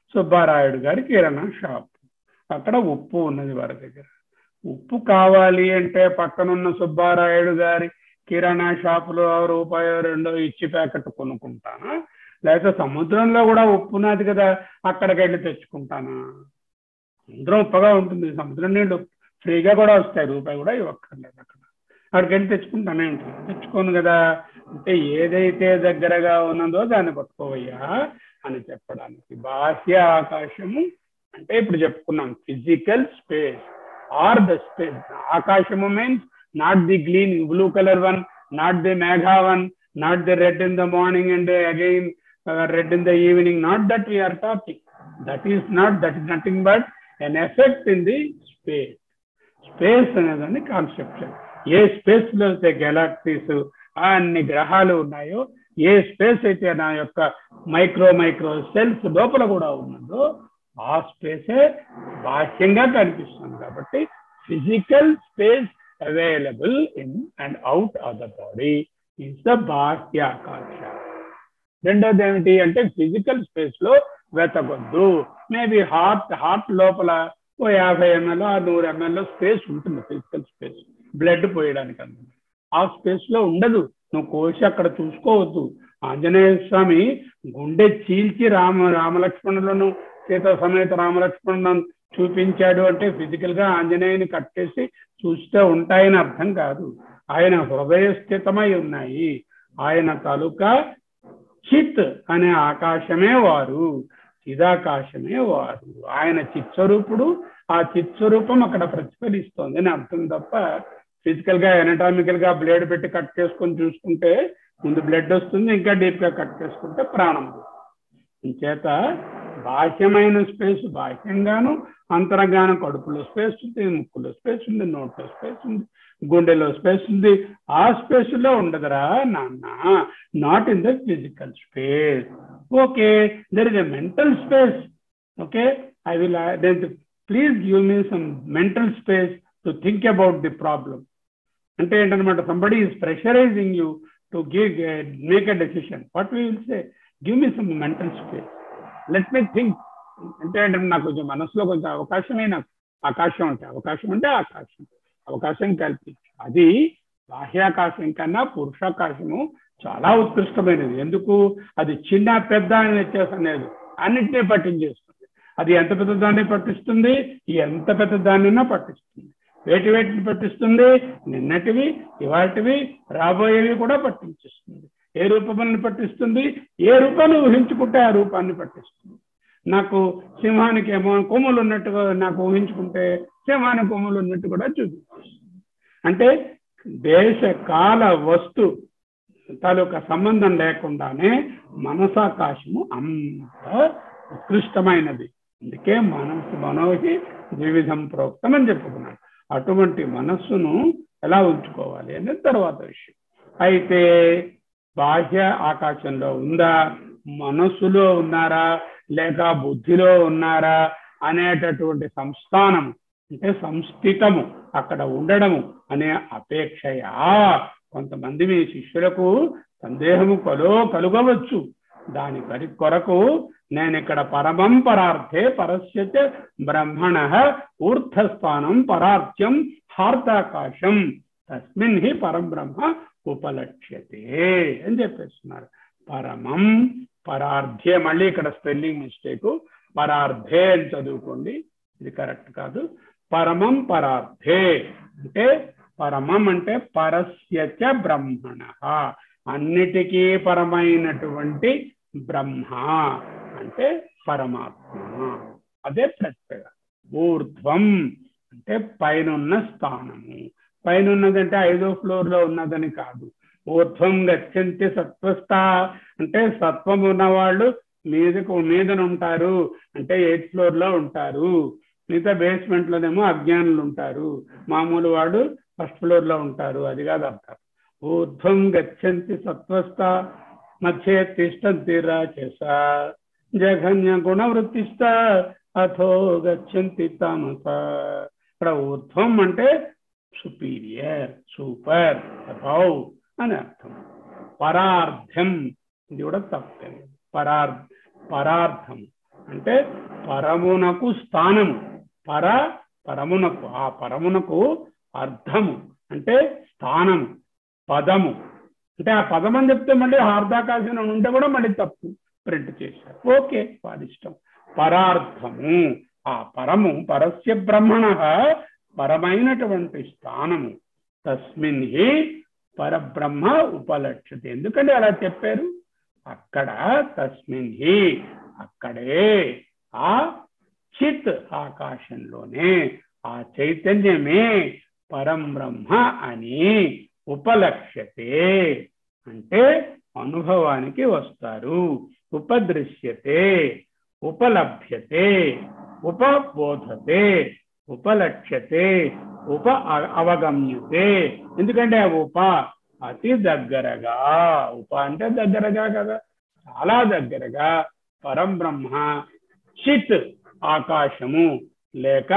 సుబ్బారాయుడు గారి కిరాణా షాప్ అక్కడ ఉప్పు ఉన్నది వారి దగ్గర ఉప్పు కావాలి అంటే పక్కనున్న సుబ్బారాయుడు గారి కిరాణా షాపులో రూపాయో రెండో ఇచ్చి ప్యాకెట్ కొనుక్కుంటానా లేకపోతే సముద్రంలో కూడా ఉప్పు ఉన్నది కదా అక్కడికి వెళ్ళి తెచ్చుకుంటానా సముద్రం ఉప్పగా ఉంటుంది సముద్రం నీళ్ళు ఫ్రీగా కూడా వస్తాయి రూపాయి కూడా ఇవ్వక్కర్లేదు అక్కడ అక్కడికి వెళ్ళి తెచ్చుకుంటానే ఉంటుంది తెచ్చుకోను కదా అంటే ఏదైతే దగ్గరగా ఉన్నదో దాన్ని పట్టుకోవయ్యా అని చెప్పడానికి బాహ్య ఆకాశము అంటే ఇప్పుడు చెప్పుకున్నాం physical space or the space ఆకాశము means not the green blue colour one not the మేఘా one not the red in the morning and again red in the evening not that we're talking that is not that is nothing but an effect in the space space అనేదాన్ని conception a space లో అయితే galaxies అన్ని గ్రహాలు ఉన్నాయో ఏ space అయితే నా యొక్క micro micro cells లోపల కూడా ఉన్నదో ఆ స్పేసే బాహ్యంగా కనిపిస్తుంది కాబట్టి physical space available in and out of the body is the బాహ్యాకాశ రెండోది ఏమిటి అంటే ఫిజికల్ స్పేస్ లో వెతకొద్దు మేబీ హార్ట్ హార్ట్ లోపల ఓ యాభై ఎంఎల్ ఆ నూరు ఎంఎల్ స్పేస్ ఉంటుంది ఫిజికల్ స్పేస్ బ్లడ్ పోయడానికి అన్నమాట ఆ స్పేస్ లో ఉండదు నువ్వు కోసి అక్కడ చూసుకోవద్దు ఆంజనేయ స్వామి గుండె చీల్చి రామ రామలక్ష్మణులను సీత సమేత రామలక్ష్మణులను చూపించాడు అంటే ఫిజికల్ గా ఆంజనేయుని కట్టేసి చూస్తే ఉంటాయని అర్థం కాదు ఆయన హృదయ స్థితమై ఉన్నాయి ఆయన తాలూకా చిత్ అనే ఆకాశమే వారు చిదాకాశమే వారు ఆయన చిత్స్వరూపుడు ఆ చిత్స్వరూపం అక్కడ ప్రతిఫలిస్తోంది అని అర్థం తప్ప ఫిజికల్ గా ఎనటామికల్ గా బ్లేడ్ పెట్టి కట్ చేసుకొని చూసుకుంటే ముందు బ్లడ్ వస్తుంది ఇంకా డీప్ గా కట్ చేసుకుంటే ప్రాణం చేత బాహ్యమైన స్పేస్ బాహ్యంగాను అంతరంగాను కడుపులో స్పేస్ ఉంది ముక్కులో స్పేస్ ఉంది నోట్లో స్పేస్ ఉంది గుండెలో స్పేస్ ఉంది ఆ స్పేస్ లో ఉండదురా నాన్న not in the physical space okay there is a mental space okay I will please give me some mental space to think about the problem అంటే ఏంటనమాట somebody is pressurizing you to give make a decision what we will say give me some mental space let me think అంటే అంటే నాకు కొంచెం మనసులో కొంచెం అవకాశమే నాకు ఆకాశం అంటే అవకాశం అంటే ఆకాశం అవకాశం కల్పించు అది బాహ్యాకాశం కన్నా పురుషాకాశము చాలా ఉత్కృష్టమైనది ఎందుకు అది చిన్న పెద్ద అని వ్యత్యాసం లేదు అన్నింటినీ పట్టించేస్తుంది అది ఎంత పెద్ద దాన్ని పట్టిస్తుంది ఎంత పెద్ద దాన్నైనా పట్టిస్తుంది వేటి వేటిని పట్టిస్తుంది నిన్నటివి ఇవాటివి రాబోయేవి కూడా పట్టించేస్తుంది ఏ రూపములను పట్టిస్తుంది ఏ రూపాన్ని ఊహించుకుంటే ఆ రూపాన్ని పట్టిస్తుంది నాకు సింహానికి ఏమో కొమ్ములు ఉన్నట్టుగా నాకు ఊహించుకుంటే సింహానికి కొమ్ములు ఉన్నట్టు కూడా చూపిస్తుంది అంటే దేశ కాల వస్తు తాలూకా సంబంధం లేకుండానే మనసాకాశము అంత ఉత్కృష్టమైనది అందుకే మనస్సు మనోహి ద్వివిధం ప్రోక్తం అని చెప్పుకున్నాడు అటువంటి మనస్సును ఎలా ఉంచుకోవాలి అనేది తర్వాత విషయం అయితే బాహ్య ఆకాశంలో ఉందా మనస్సులో ఉన్నారా లేక బుద్ధిలో ఉన్నారా అనేటటువంటి సంస్థానం అంటే సంస్థితము అక్కడ ఉండడము అనే అపేక్షయా కొంతమంది మీ శిష్యులకు సందేహము కలో కలుగవచ్చు దాని పరి కొరకు నేను ఇక్కడ పరమం పరార్థే పరస్యచ బ్రహ్మణ ఊర్ధస్థానం పరార్థ్యం హార్దాకాశం తస్మిన్ హి పరబ్రహ్మ ఉపలక్ష్యతే అని చెప్పేస్తున్నారు పరమం పరార్థే మళ్ళీ ఇక్కడ స్పెల్లింగ్ మిస్టేక్ పరార్థే అని చదువుకోండి ఇది కరెక్ట్ కాదు పరమం పరార్థే అంటే పరమం అంటే పరస్యచ బ్రహ్మణ అన్నిటికీ పరమైనటువంటి బ్రహ్మ అంటే పరమాత్మ అదే ప్రత్యేక ఊర్ధ్వం అంటే పైనున్న స్థానము పైన ఉన్నదంటే ఐదో ఫ్లోర్ లో ఉన్నదని కాదు ఊర్ధ్వం గచ్చంతి సత్వస్థ అంటే సత్వం ఉన్న వాళ్ళు మీదకు మీదన ఉంటారు అంటే ఎయిత్ ఫ్లోర్ లో ఉంటారు మిగతా బేస్మెంట్ లోనేమో అజ్ఞానులు ఉంటారు మామూలు వాడు ఫస్ట్ ఫ్లోర్ లో ఉంటారు అది కాదు అర్థం ఊర్ధ్వం గచ్చంతి సత్వస్థ మధ్య తిష్టంతి రాచస జఘన్య గుణవృత్తిష్ట అథో గచ్చంతి తామస ఇక్కడ ఊర్ధ్వం అంటే సుపీరియర్ సూపర్ అబౌవ్ అని అర్థం పరార్థం ఇది కూడా తప్పే పరార్ పరార్థం అంటే పరమునకు స్థానము పర పరమునకు ఆ పరమునకు అర్థము అంటే స్థానము పదము అంటే ఆ పదం అని చెప్తే మళ్ళీ హార్దాకాశం అని ఉంటే కూడా మళ్ళీ తప్పు ప్రింట్ చేశారు ఓకే వాడి ఇష్టం పరార్థము ఆ పరము పరస్య బ్రహ్మణ పరమైనటువంటి స్థానము తస్మిన్ హి పరబ్రహ్మ ఉపలక్ష్యత ఎందుకంటే అలా చెప్పారు అక్కడ తస్మిన్ హి అక్కడే ఆ చిత్ ఆకాశంలోనే ఆ చైతన్యమే పరం బ్రహ్మ అని ఉపలక్ష్యతే అంటే అనుభవానికి వస్తారు ఉపదృశ్యతే ఉపలభ్యతే ఉపబోధతే ఉపలక్ష్యతే ఉప అ- అవగమ్యతే ఎందుకంటే ఆ ఉప అతి దగ్గరగా ఉప అంటే దగ్గరగా కదా చాలా దగ్గరగా పరం బ్రహ్మ చిత్ ఆకాశము లేక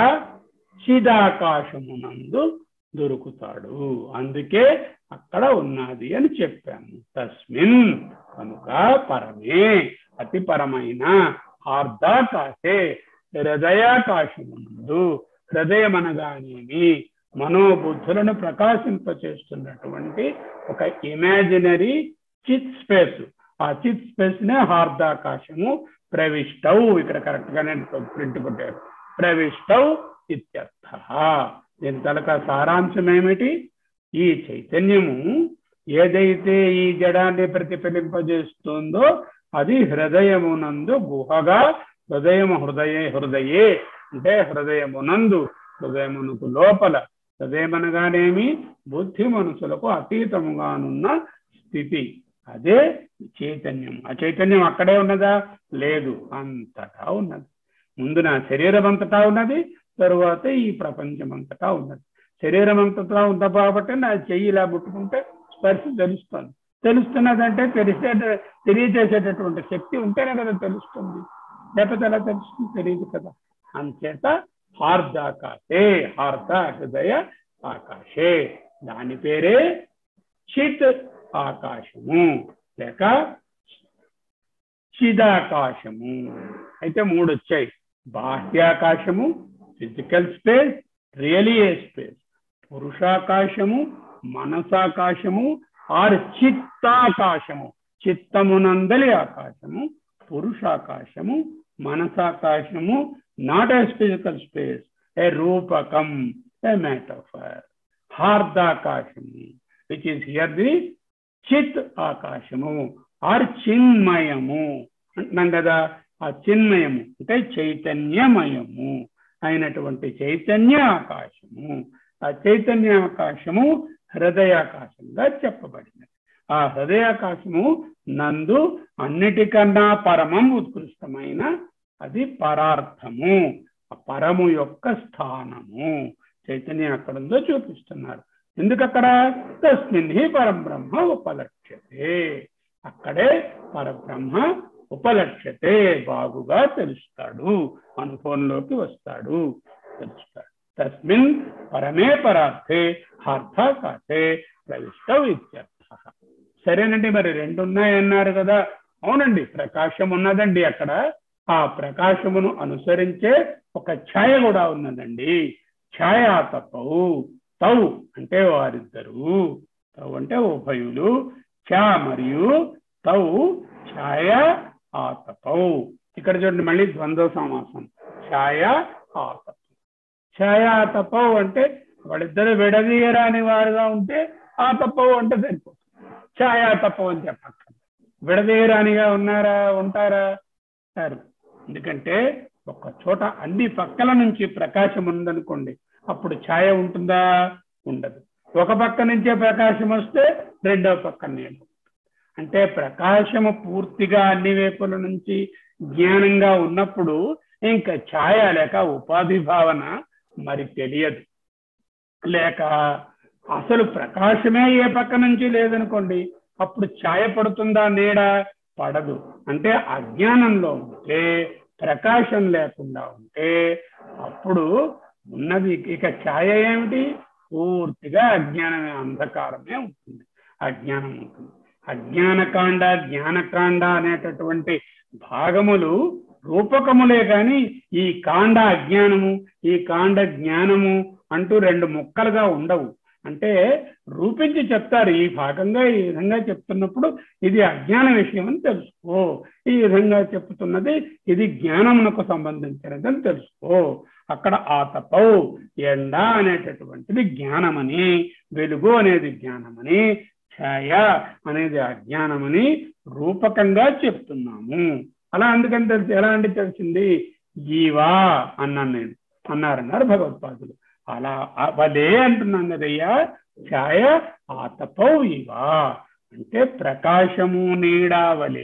చిదాకాశమునందు దొరుకుతాడు అందుకే అక్కడ ఉన్నది అని చెప్పాము తస్మిన్ కనుక పరమే అతి పరమైన ఆర్ధాకాశే హృదయాకాశమునందు హృదయం అనగానేమి మనోబుద్ధులను ప్రకాశింపచేస్తున్నటువంటి ఒక ఇమాజినరీ చిత్ స్పేస్ ఆ చిత్ స్పేస్ నే హార్దాకాశము ప్రవిష్టౌ ఇక్కడ కరెక్ట్ గానే ప్రింట్ కొట్టారు ప్రవిష్టౌ ఇత్యర్థ దీని తలక సారాంశం ఏమిటి ఈ చైతన్యము ఏదైతే ఈ జడాన్ని ప్రతిఫలింపజేస్తుందో అది హృదయమునందు గుహగా హృదయము హృదయ హృదయే అంటే హృదయమునందు హృదయమునకు లోపల హృదయమనగానేమి బుద్ధి మనసులకు అతీతముగానున్న స్థితి అదే చైతన్యం ఆ చైతన్యం అక్కడే ఉన్నదా లేదు అంతటా ఉన్నది ముందు నా శరీరం అంతటా ఉన్నది తరువాత ఈ ప్రపంచం అంతటా ఉన్నది శరీరం అంతటా ఉంది కాబట్టి నా చెయ్యి ఇలా ముట్టుకుంటే స్పర్శ తెలుస్తుంది తెలుస్తున్నదంటే తెలిసే తెలియజేసేటటువంటి శక్తి ఉంటేనే కదా తెలుస్తుంది లేకపోతే ఎలా తెలుస్తుంది తెలియదు కదా అంచేత హార్దాకాశే హార్ద హృదయ ఆకాశే దాని పేరే చిత్ ఆకాశము లేక చిదాకాశము అయితే మూడు వచ్చాయి బాహ్యాకాశము ఫిజికల్ స్పేస్ రియలియే స్పేస్ పురుషాకాశము మనసాకాశము ఆర్ చిత్తాకాశము చిత్తమునందలి ఆకాశము పురుషాకాశము మనసాకాశము not a physical space a రూపకం ఏ మెటఫర్ హార్దాకాశము విచ్ ఇస్ హియర్ ది చిత్ ఆకాశము ఆర్ చిన్మయము అంటున్నాం కదా ఆ చిన్మయము అంటే చైతన్యమయము అయినటువంటి చైతన్య ఆకాశము ఆ చైతన్య ఆకాశము హృదయాకాశంగా చెప్పబడింది ఆ హృదయాకాశము నందు అన్నిటికన్నా పరమం ఉత్కృష్టమైన అది పరార్థము ఆ పరము యొక్క స్థానము చైతన్యం ఎక్కడ ఉందో చూపిస్తున్నారు ఎందుకు అక్కడ తస్మిన్ హి పరబ్రహ్మ ఉపలక్ష్యతే అక్కడే పరబ్రహ్మ ఉపలక్ష్యతే బాగుగా తెలుస్తాడు అనుభవంలోకి వస్తాడు తెలుస్తాడు తస్మిన్ పరమే పరార్థే హార్థాకాశే ప్రవిష్టం ఇత్యర్థ సరేనండి మరి రెండు ఉన్నాయన్నారు కదా అవునండి ప్రకాశం ఉన్నదండి అక్కడ ఆ ప్రకాశమును అనుసరించే ఒక ఛాయ కూడా ఉన్నదండి ఛాయా తపవు తౌ అంటే వారిద్దరు తౌ అంటే ఉభయులు ఛా మరియు తౌ ఛాయ ఆతపౌ ఇక్కడ చూడండి మళ్ళీ ద్వంద్వ సమాసం ఛాయ ఆతపౌ ఛాయాతపౌ అంటే వాళ్ళిద్దరు విడదీయరాని వారుగా ఉంటే ఆతపౌ అంటే సరిపోతుంది ఛాయాతపౌ అని చెప్పక్క విడదీయరానిగా ఉన్నారా ఉంటారా సార్ ఎందుకంటే ఒక చోట అన్ని పక్కల నుంచి ప్రకాశం ఉందనుకోండి అప్పుడు ఛాయ ఉంటుందా ఉండదు ఒక పక్క నుంచే ప్రకాశం వస్తే రెండో పక్క నీళ్ళు అంటే ప్రకాశము పూర్తిగా అన్ని వైపుల నుంచి జ్ఞానంగా ఉన్నప్పుడు ఇంకా ఛాయ లేక ఉపాధి భావన మరి తెలియదు లేక అసలు ప్రకాశమే ఏ పక్క నుంచి లేదనుకోండి అప్పుడు ఛాయ పడుతుందా నీడ పడదు అంటే అజ్ఞానంలో ఉంటే ప్రకాశం లేకుండా ఉంటే అప్పుడు ఉన్నది ఇక ఛాయ ఏమిటి పూర్తిగా అజ్ఞానమే అంధకారమే ఉంటుంది అజ్ఞానం ఉంటుంది అజ్ఞానకాండ జ్ఞానకాండ అనేటటువంటి భాగములు రూపకములే కానీ ఈ కాండ అజ్ఞానము ఈ కాండ జ్ఞానము అంటూ రెండు ముక్కలుగా ఉండవు అంటే రూపించి చెప్తారు ఈ భాగంగా ఈ విధంగా చెప్తున్నప్పుడు ఇది అజ్ఞాన విషయం అని తెలుసుకో ఈ విధంగా చెప్తున్నది ఇది జ్ఞానమునకు సంబంధించినది అని తెలుసుకో అక్కడ ఆతపౌ ఎండ అనేటటువంటిది జ్ఞానమని వెలుగు అనేది జ్ఞానమని ఛాయ అనేది అజ్ఞానమని రూపకంగా చెప్తున్నాము అలా అందుకని తెలిసి ఎలా అంటే తెలిసింది జీవా అన్నాను నేను అన్నారన్నారు భగవత్పాదులు అలా వలే అంటున్నాను కదయ్యా ఛాయ ఆతపౌ ఇవా అంటే ప్రకాశము నీడా వలె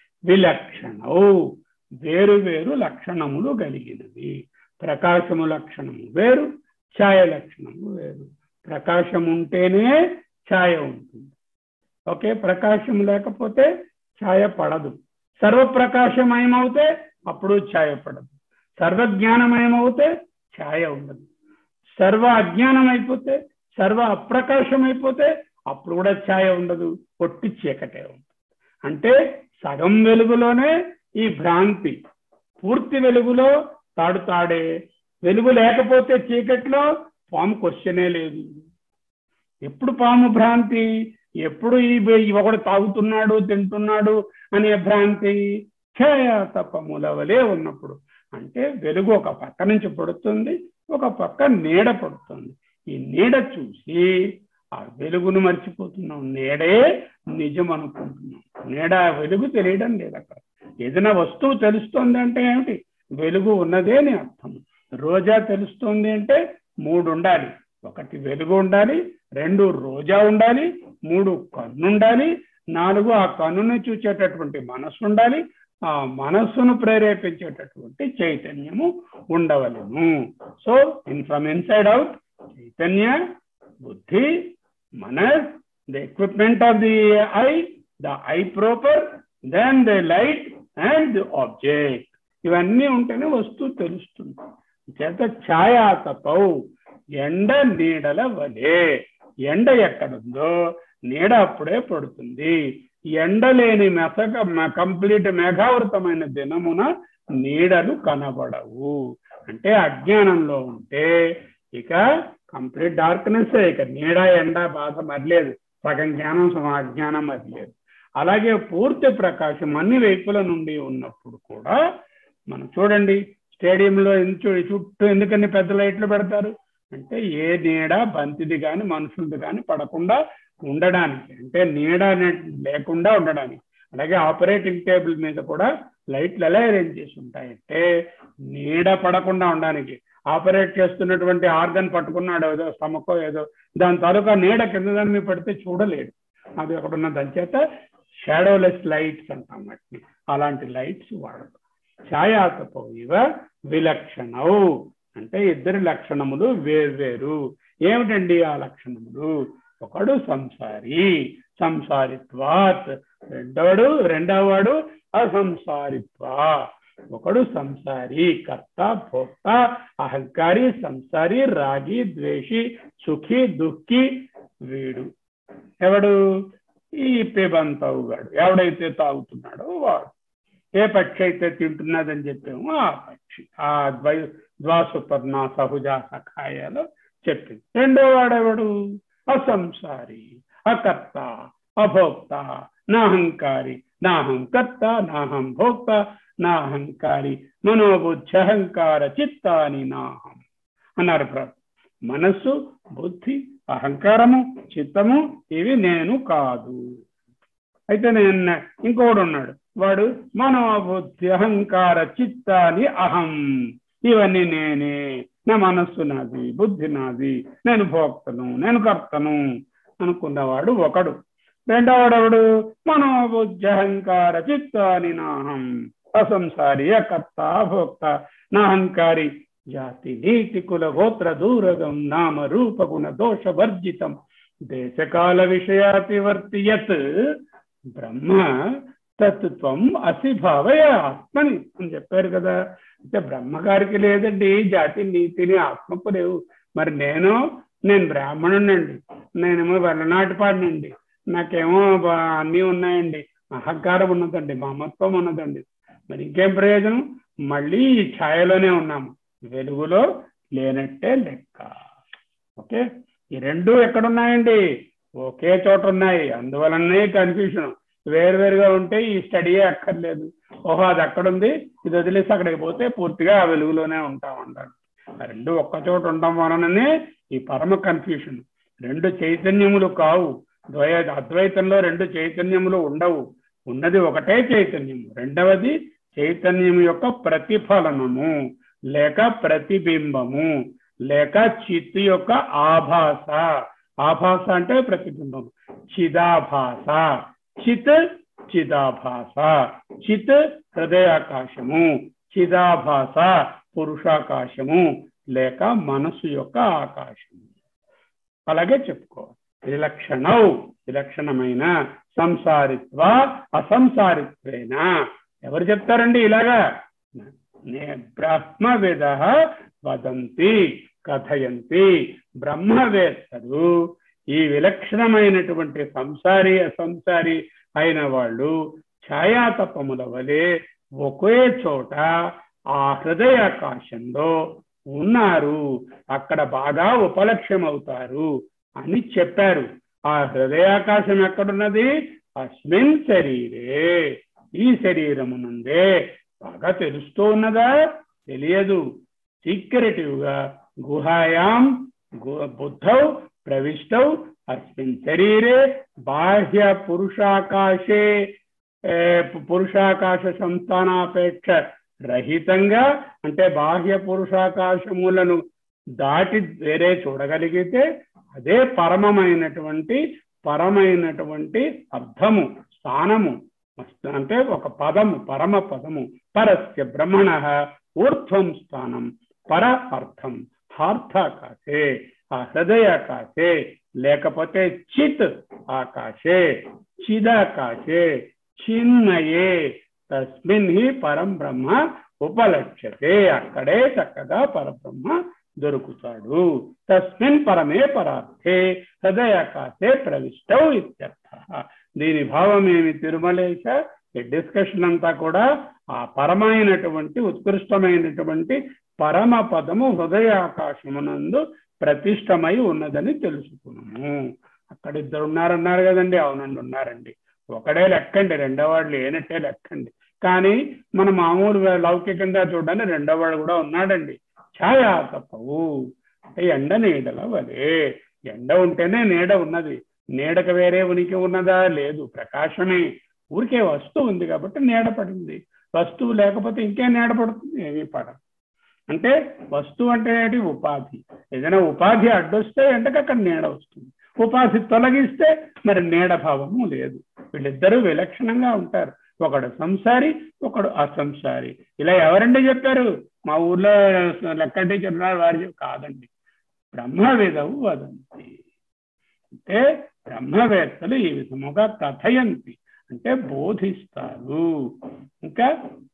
విలక్షణౌ వేరు వేరు లక్షణములు కలిగినది ప్రకాశము లక్షణము వేరు ఛాయ లక్షణము వేరు ప్రకాశం ఉంటేనే ఛాయ ఉంటుంది ఓకే ప్రకాశం లేకపోతే ఛాయ పడదు సర్వప్రకాశమయమవుతే అప్పుడు ఛాయ పడదు సర్వజ్ఞానమయమవుతే ఛాయ ఉండదు సర్వ అజ్ఞానం అయిపోతే సర్వ అప్రకాశం అయిపోతే అప్పుడు కూడా ఛాయ ఉండదు పొట్టి చీకటే ఉంటుంది అంటే సగం వెలుగులోనే ఈ భ్రాంతి పూర్తి వెలుగులో తాడు తాడే వెలుగు లేకపోతే చీకట్లో పాము క్వశ్చనే లేదు ఎప్పుడు పాము భ్రాంతి ఎప్పుడు ఈ ఒకడు తాగుతున్నాడు తింటున్నాడు అనే భ్రాంతి ఛాయ తప్పముల వలె ఉన్నప్పుడు అంటే వెలుగు ఒక పక్క నుంచి పడుతుంది ఒక పక్క నీడ పడుతుంది ఈ నీడ చూసి ఆ వెలుగును మర్చిపోతున్నాం నీడే నిజం అనుకుంటున్నాం నీడ వెలుగు తెలియడం లేదు అక్కడ ఏదైనా వస్తువు తెలుస్తుంది అంటే ఏమిటి వెలుగు ఉన్నదే అని అర్థం రోజా తెలుస్తుంది అంటే మూడు ఉండాలి ఒకటి వెలుగు ఉండాలి రెండు రోజా ఉండాలి మూడు కన్ను ఉండాలి నాలుగు ఆ కన్నుని చూచేటటువంటి మనస్సు ఉండాలి ఆ మనస్సును ప్రేరేపించేటటువంటి చైతన్యము ఉండవలను so in from inside out చైతన్య బుద్ధి మనస్ the equipment of the eye the eye proper then the light and the object ఇవన్నీ ఉంటేనే వస్తువు తెలుస్తుంది చేత ఛాయా తపౌ ఎండ నీడల వలే ఎండ ఎక్కడుందో నీడ అప్పుడే పడుతుంది ఎండ లేని మెసక కంప్లీట్ మేఘావృతమైన దినమున నీడలు కనబడవు అంటే అజ్ఞానంలో ఉంటే ఇక కంప్లీట్ డార్క్నెస్ ఇక నీడ ఎండ బాధ మరలేదు సగం జ్ఞానం సగం అజ్ఞానం మరలేదు అలాగే పూర్తి ప్రకాశం అన్ని వైపుల నుండి ఉన్నప్పుడు కూడా మనం చూడండి స్టేడియంలో చుట్టూ ఎందుకని పెద్ద లైట్లు పెడతారు అంటే ఏ నీడ బంతిది కానీ మనుషులది కానీ పడకుండా ఉండడానికి అంటే నీడ లేకుండా ఉండడానికి అలాగే ఆపరేటింగ్ టేబుల్ మీద కూడా లైట్లు ఎలా అరేంజ్ చేసి ఉంటాయంటే నీడ పడకుండా ఉండడానికి ఆపరేట్ చేస్తున్నటువంటి ఆర్గన్ పట్టుకున్నాడు ఏదో స్టమకో ఏదో దాని తాలూకా నీడ కింద దాని మీద పడితే చూడలేడు అది అక్కడ ఉన్న దాని చేత షాడోలెస్ లైట్స్ అంటాం వాటిని అలాంటి లైట్స్ వాడదు ఛాయాతపో ఇవ విలక్షణవు అంటే ఇద్దరి లక్షణములు వేర్వేరు ఏమిటండి ఆ లక్షణములు ఒకడు సంసారి సంసారిత్వాత్ రెండోడు రెండవవాడు అసంసారిత్వ ఒకడు సంసారి కర్త భోక్త అహంకారి సంసారి రాగి ద్వేషి సుఖి దుఃఖి వీడు ఎవడు ఈ పేబంతవుగాడు ఎవడైతే తాగుతున్నాడో వాడు ఏ పక్షి అయితే తింటున్నదని చెప్పామో ఆ పక్షి ఆ ద్వై ద్వాసుపర్ణ సహుజ సఖాయాలో చెప్పింది రెండో వాడెవడు అసంసారి అకర్త అభోక్త నాహంకారి నాహం కర్త నాహం భోక్త నాహంకారి మనోబుద్ధి అహంకార చిత్తాని నాహం అన్నారు ప్రభు మనస్సు బుద్ధి అహంకారము చిత్తము ఇవి నేను కాదు అయితే నేను ఇంకోడు ఉన్నాడు వాడు మనోబుద్ధి అహంకార చిత్తాని అహం ఇవన్నీ నేనే నా మనస్సు నాది బుద్ధి నాది నేను భోక్తను నేను కర్తను అనుకున్నవాడు ఒకడు రెండవడవుడు మనోబుద్ధి అహంకార చిత్తాని నాహం అసంసారి అకర్త భోక్త నాహంకారి జాతి నీతి కుల గోత్ర దూరగం నామ రూప గుణ దోష వర్జితం దేశకాల విషయాతివర్తి యత్ బ్రహ్మ తత్వం అసి భావయ ఆత్మని అని చెప్పారు కదా అంటే బ్రహ్మగారికి లేదండి జాతి నీతిని ఆత్మకు లేవు మరి నేను నేను బ్రాహ్మణునండి నేనేమో వెల్లనాటిపాడినండి నాకేమో అన్నీ ఉన్నాయండి అహంకారం ఉన్నదండి మమత్వం ఉన్నదండి మరి ఇంకేం ప్రయోజనం మళ్ళీ ఈ ఛాయలోనే ఉన్నాము వెలుగులో లేనట్టే లెక్క ఓకే ఈ రెండు ఎక్కడున్నాయండి ఒకే చోట ఉన్నాయి అందువలనే కన్ఫ్యూషన్ వేరువేరుగా ఉంటే ఈ స్టడీయే అక్కర్లేదు ఓహో అది అక్కడ ఉంది ఇది వదిలేసి అక్కడికి పోతే పూర్తిగా ఆ వెలుగులోనే ఉంటాం అంటారు ఆ రెండు ఒక్క చోట ఉండడం వలననే ఈ పరమ కన్ఫ్యూషన్ రెండు చైతన్యములు కావు ద్వయ అద్వైతంలో రెండు చైతన్యములు ఉండవు ఉన్నది ఒకటే చైతన్యము రెండవది చైతన్యం యొక్క ప్రతిఫలనము లేక ప్రతిబింబము లేక చిత్ యొక్క ఆభాస ఆభాస అంటే ప్రతిబింబం చిదాభాస చిత్ చిదాభాస చిత్ హృదయాకాశము చిదాభాస పురుషాకాశము లేక మనసు యొక్క ఆకాశము అలాగే చెప్పుకోవాలి విలక్షణౌ విలక్షణమైన సంసారిత్వ అసంసారిత్వేన ఎవరు చెప్తారండి ఇలాగా బ్రహ్మవేద వదంతి కథయంతి బ్రహ్మవేత్తలు ఈ విలక్షణమైనటువంటి సంసారి అసంసారి అయిన వాళ్ళు ఛాయాతపముల వలె ఒకే చోట ఆ హృదయాకాశంలో ఉన్నారు అక్కడ బాగా ఉపలక్ష్యం అవుతారు అని చెప్పారు ఆ హృదయాకాశం ఎక్కడున్నది అస్మిన్ శరీరే ఈ శరీరము నుండే బాగా తెలుస్తూ ఉన్నదా తెలియదు సీక్రెటివ్ గా గుహాయాం బుద్ధౌ ప్రవిష్టౌ అస్మిన్ శరీరే బాహ్య పురుషాకాశే పురుషాకాశ సంస్థానాపేక్ష రహితంగా అంటే బాహ్య పురుషాకాశములను దాటి వేరే చూడగలిగితే అదే పరమమైనటువంటి పరమైనటువంటి అర్థము స్థానము అంటే ఒక పదము పరమ పదము పరస్య బ్రహ్మణ ఊర్ధ్వం స్థానం పర అర్థం హార్థాకాశే ఆ హృదయాకాశే లేకపోతే చిత్ ఆకాశే చిదాకాశే చిన్మయే తస్మిన్ హి పరం బ్రహ్మ ఉపలక్ష్యతే అక్కడే చక్కగా పరబ్రహ్మ దొరుకుతాడు తస్మిన్ పరమే పరార్థే హృదయాకాశే ప్రవిష్టౌ ఇత్యర్థ దీని భావం ఏమి తిరుమలేశ ఈ డిస్కషన్ అంతా కూడా ఆ పరమైనటువంటి ఉత్కృష్టమైనటువంటి పరమ పదము హృదయాకాశమునందు ప్రతిష్టమై ఉన్నదని తెలుసుకున్నాము అక్కడ ఇద్దరు ఉన్నారన్నారు కదండి అవునండి ఉన్నారండి ఒకడే లెక్కండి రెండో వాడు లేనట్టే లెక్కండి కానీ మన మామూలు లౌకికంగా చూడడానికి రెండో వాడు కూడా ఉన్నాడండి ఛాయా తప్పవు అంటే ఎండ నీడల వలే ఎండ ఉంటేనే నీడ ఉన్నది నీడకు వేరే ఉనికి ఉన్నదా లేదు ప్రకాశమే ఊరికే వస్తువు ఉంది కాబట్టి నీడ పడింది వస్తువు లేకపోతే ఇంకే నీడ పడుతుంది ఏమీ పడదు అంటే వస్తువు అంటే ఏంటి ఉపాధి ఏదైనా ఉపాధి అడ్డొస్తే ఎండకు అక్కడ నీడ వస్తుంది ఉపాధి తొలగిస్తే మరి నీడ భావము లేదు వీళ్ళిద్దరూ విలక్షణంగా ఉంటారు ఒకడు సంసారి ఒకడు అసంసారి ఇలా ఎవరండి చెప్పారు మా ఊర్లో లెక్క టీచర్ వారు కాదండి బ్రహ్మవేదవు వదంతి అంటే బ్రహ్మవేత్తలు ఈ విధముగా కథయంతి అంటే బోధిస్తారు ఇంకా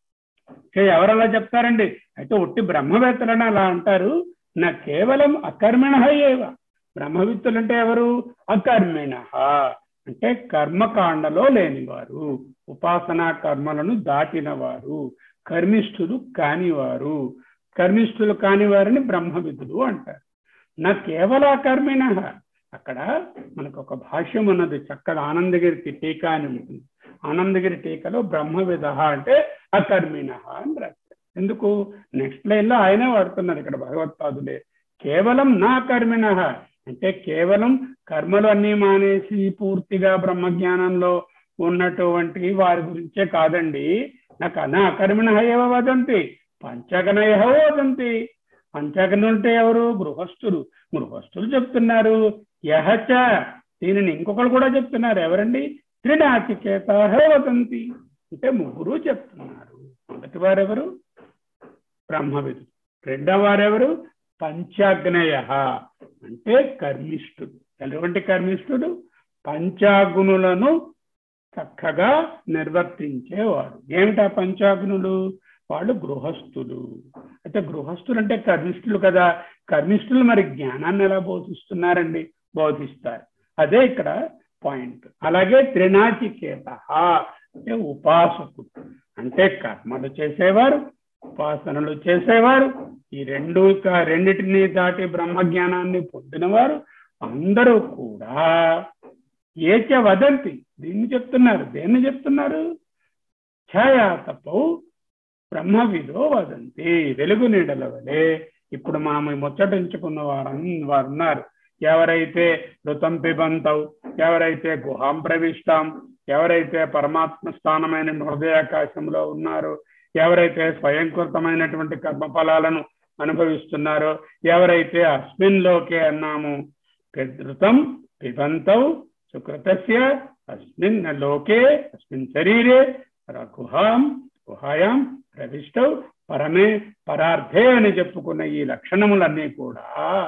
ఎవరలా చెప్తారండి అయితే ఒట్టి బ్రహ్మవేత్తలని అలా అంటారు నా కేవలం అకర్మిణ ఏవ బ్రహ్మవిత్తులు అంటే ఎవరు అకర్మిణ అంటే కర్మకాండలో లేనివారు ఉపాసనా కర్మలను దాటిన వారు కర్మిష్ఠులు కానివారు కర్మిష్ఠులు కాని వారిని బ్రహ్మవిధులు అంటారు నా కేవల కర్మిణ అక్కడ మనకు ఒక భాష్యం ఉన్నది చక్కగా ఆనందగిరి టీకా అని ఉంటుంది ఆనందగిరి టీకలో బ్రహ్మవిధ అంటే అకర్మిణ అని రాశారు ఎందుకు నెక్స్ట్ లైన్ లో ఆయనే వాడుతున్నారు ఇక్కడ భగవత్పాదులే కేవలం నా కర్మిణ అంటే కేవలం కర్మలు అన్నీ మానేసి పూర్తిగా బ్రహ్మజ్ఞానంలో ఉన్నటువంటి వారి గురించే కాదండి నాకు అన అకర్మిణ ఏవ వదంతి పంచగనయ వదంతి పంచగనులు అంటే ఎవరు గృహస్థులు గృహస్థులు చెప్తున్నారు యహచ దీనిని ఇంకొకరు కూడా చెప్తున్నారు ఎవరండి త్రినాచికేత వదంతి అంటే ముగ్గురు చెప్తున్నారు మొదటి వారెవరు బ్రహ్మవిధుడు రెండవ వారెవరు పంచాగ్నయ అంటే కర్మిష్ఠుడు ఎటువంటి కర్మిష్ఠుడు పంచాగుణులను చక్కగా నిర్వర్తించేవాడు ఏమిటా పంచాగ్నులు వాళ్ళు గృహస్థులు అయితే గృహస్థులు అంటే కర్మిష్ఠులు కదా కర్మిష్ఠులు మరి జ్ఞానాన్ని ఎలా బోధిస్తున్నారండి బోధిస్తారు అదే ఇక్కడ పాయింట్ అలాగే త్రినాచికేత అంటే ఉపాసకుడు అంటే కర్మలు చేసేవారు ఉపాసనలు చేసేవారు ఈ రెండు రెండిటిని దాటి బ్రహ్మజ్ఞానాన్ని పొందినవారు అందరూ కూడా ఏచ వదంతి దీన్ని చెప్తున్నారు దేన్ని చెప్తున్నారు ఛాయా తప్పవు బ్రహ్మవిదో వదంతి వెలుగు నీడల వలె ఇప్పుడు మనం ముచ్చటించుకున్న వారు వారు ఉన్నారు ఎవరైతే ఋతం పిబంతవు ఎవరైతే గుహాం ప్రవిష్టాం ఎవరైతే పరమాత్మ స్థానమైన హృదయాకాశంలో ఉన్నారో ఎవరైతే స్వయంకృతమైనటువంటి కర్మఫలాలను అనుభవిస్తున్నారో ఎవరైతే అస్మిన్ లోకే అన్నాము ఋతం పిబంతవు సుకృతస్య అస్మిన్ లోకే అస్మిన్ శరీరే గుహాం గుహాయాం ప్రవిష్టౌ పరమే పరార్థే అని చెప్పుకున్న ఈ లక్షణములన్నీ కూడా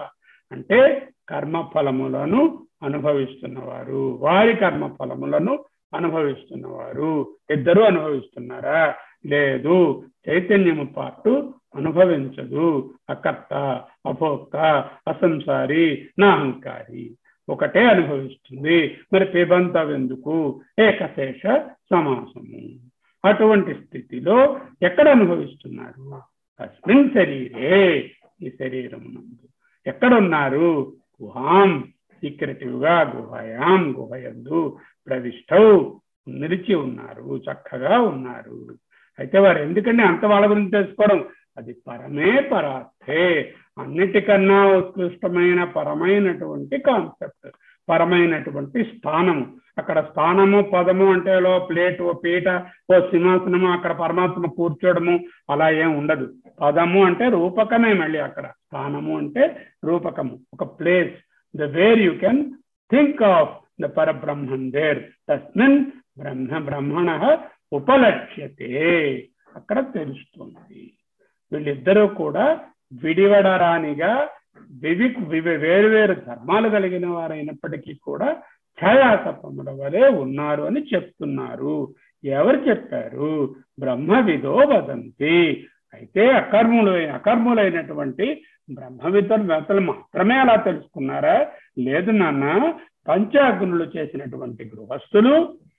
అంటే కర్మ ఫలములను అనుభవిస్తున్నవారు వారి కర్మ ఫలములను అనుభవిస్తున్నవారు ఇద్దరు అనుభవిస్తున్నారా లేదు చైతన్యము పాటు అనుభవించదు అకర్త అభోక్త అసంసారి నా అహంకారి ఒకటే అనుభవిస్తుంది మరి పిబంతం ఎందుకు ఏకశేష సమాసము అటువంటి స్థితిలో ఎక్కడ అనుభవిస్తున్నారు అస్మిన్ శరీరే ఈ శరీరం నందు ఎక్కడున్నారు గుహాం సీక్రెటివ్ గా గుహయాం గుహయందు ప్రవిష్టౌ నిలిచి ఉన్నారు చక్కగా ఉన్నారు అయితే వారు ఎందుకంటే అంత వాళ్ళ గురించి తెలుసుకోవడం అది పరమే పరార్థే అన్నిటికన్నా ఉత్కృష్టమైన పరమైనటువంటి కాన్సెప్ట్ పరమైనటువంటి స్థానము అక్కడ స్థానము పదము అంటే లో ప్లేట్ ఓ పీట ఓ సింహాసనము అక్కడ పరమాత్మ కూర్చోడము అలా ఏం ఉండదు పదము అంటే రూపకమే మళ్ళీ అక్కడ స్థానము అంటే రూపకము ఒక place the where you can think of the Parabrahman there తస్మిన్ బ్రహ్మ బ్రహ్మణ ఉపలక్ష్యతే అక్కడ తెలుస్తుంది వీళ్ళిద్దరూ కూడా విడివడరానిగా వివి వివి వేరు వేరు ధర్మాలు కలిగిన వారైనప్పటికీ కూడా ఛాయాతత్వముల వలె ఉన్నారు అని చెప్తున్నారు ఎవరు చెప్పారు బ్రహ్మ విదో వదంతి అయితే అకర్ములు అకర్ములైనటువంటి బ్రహ్మవిద్వలు మాత్రమే అలా తెలుసుకున్నారా లేదు నాన్న పంచాగ్నులు చేసినటువంటి గృహస్థులు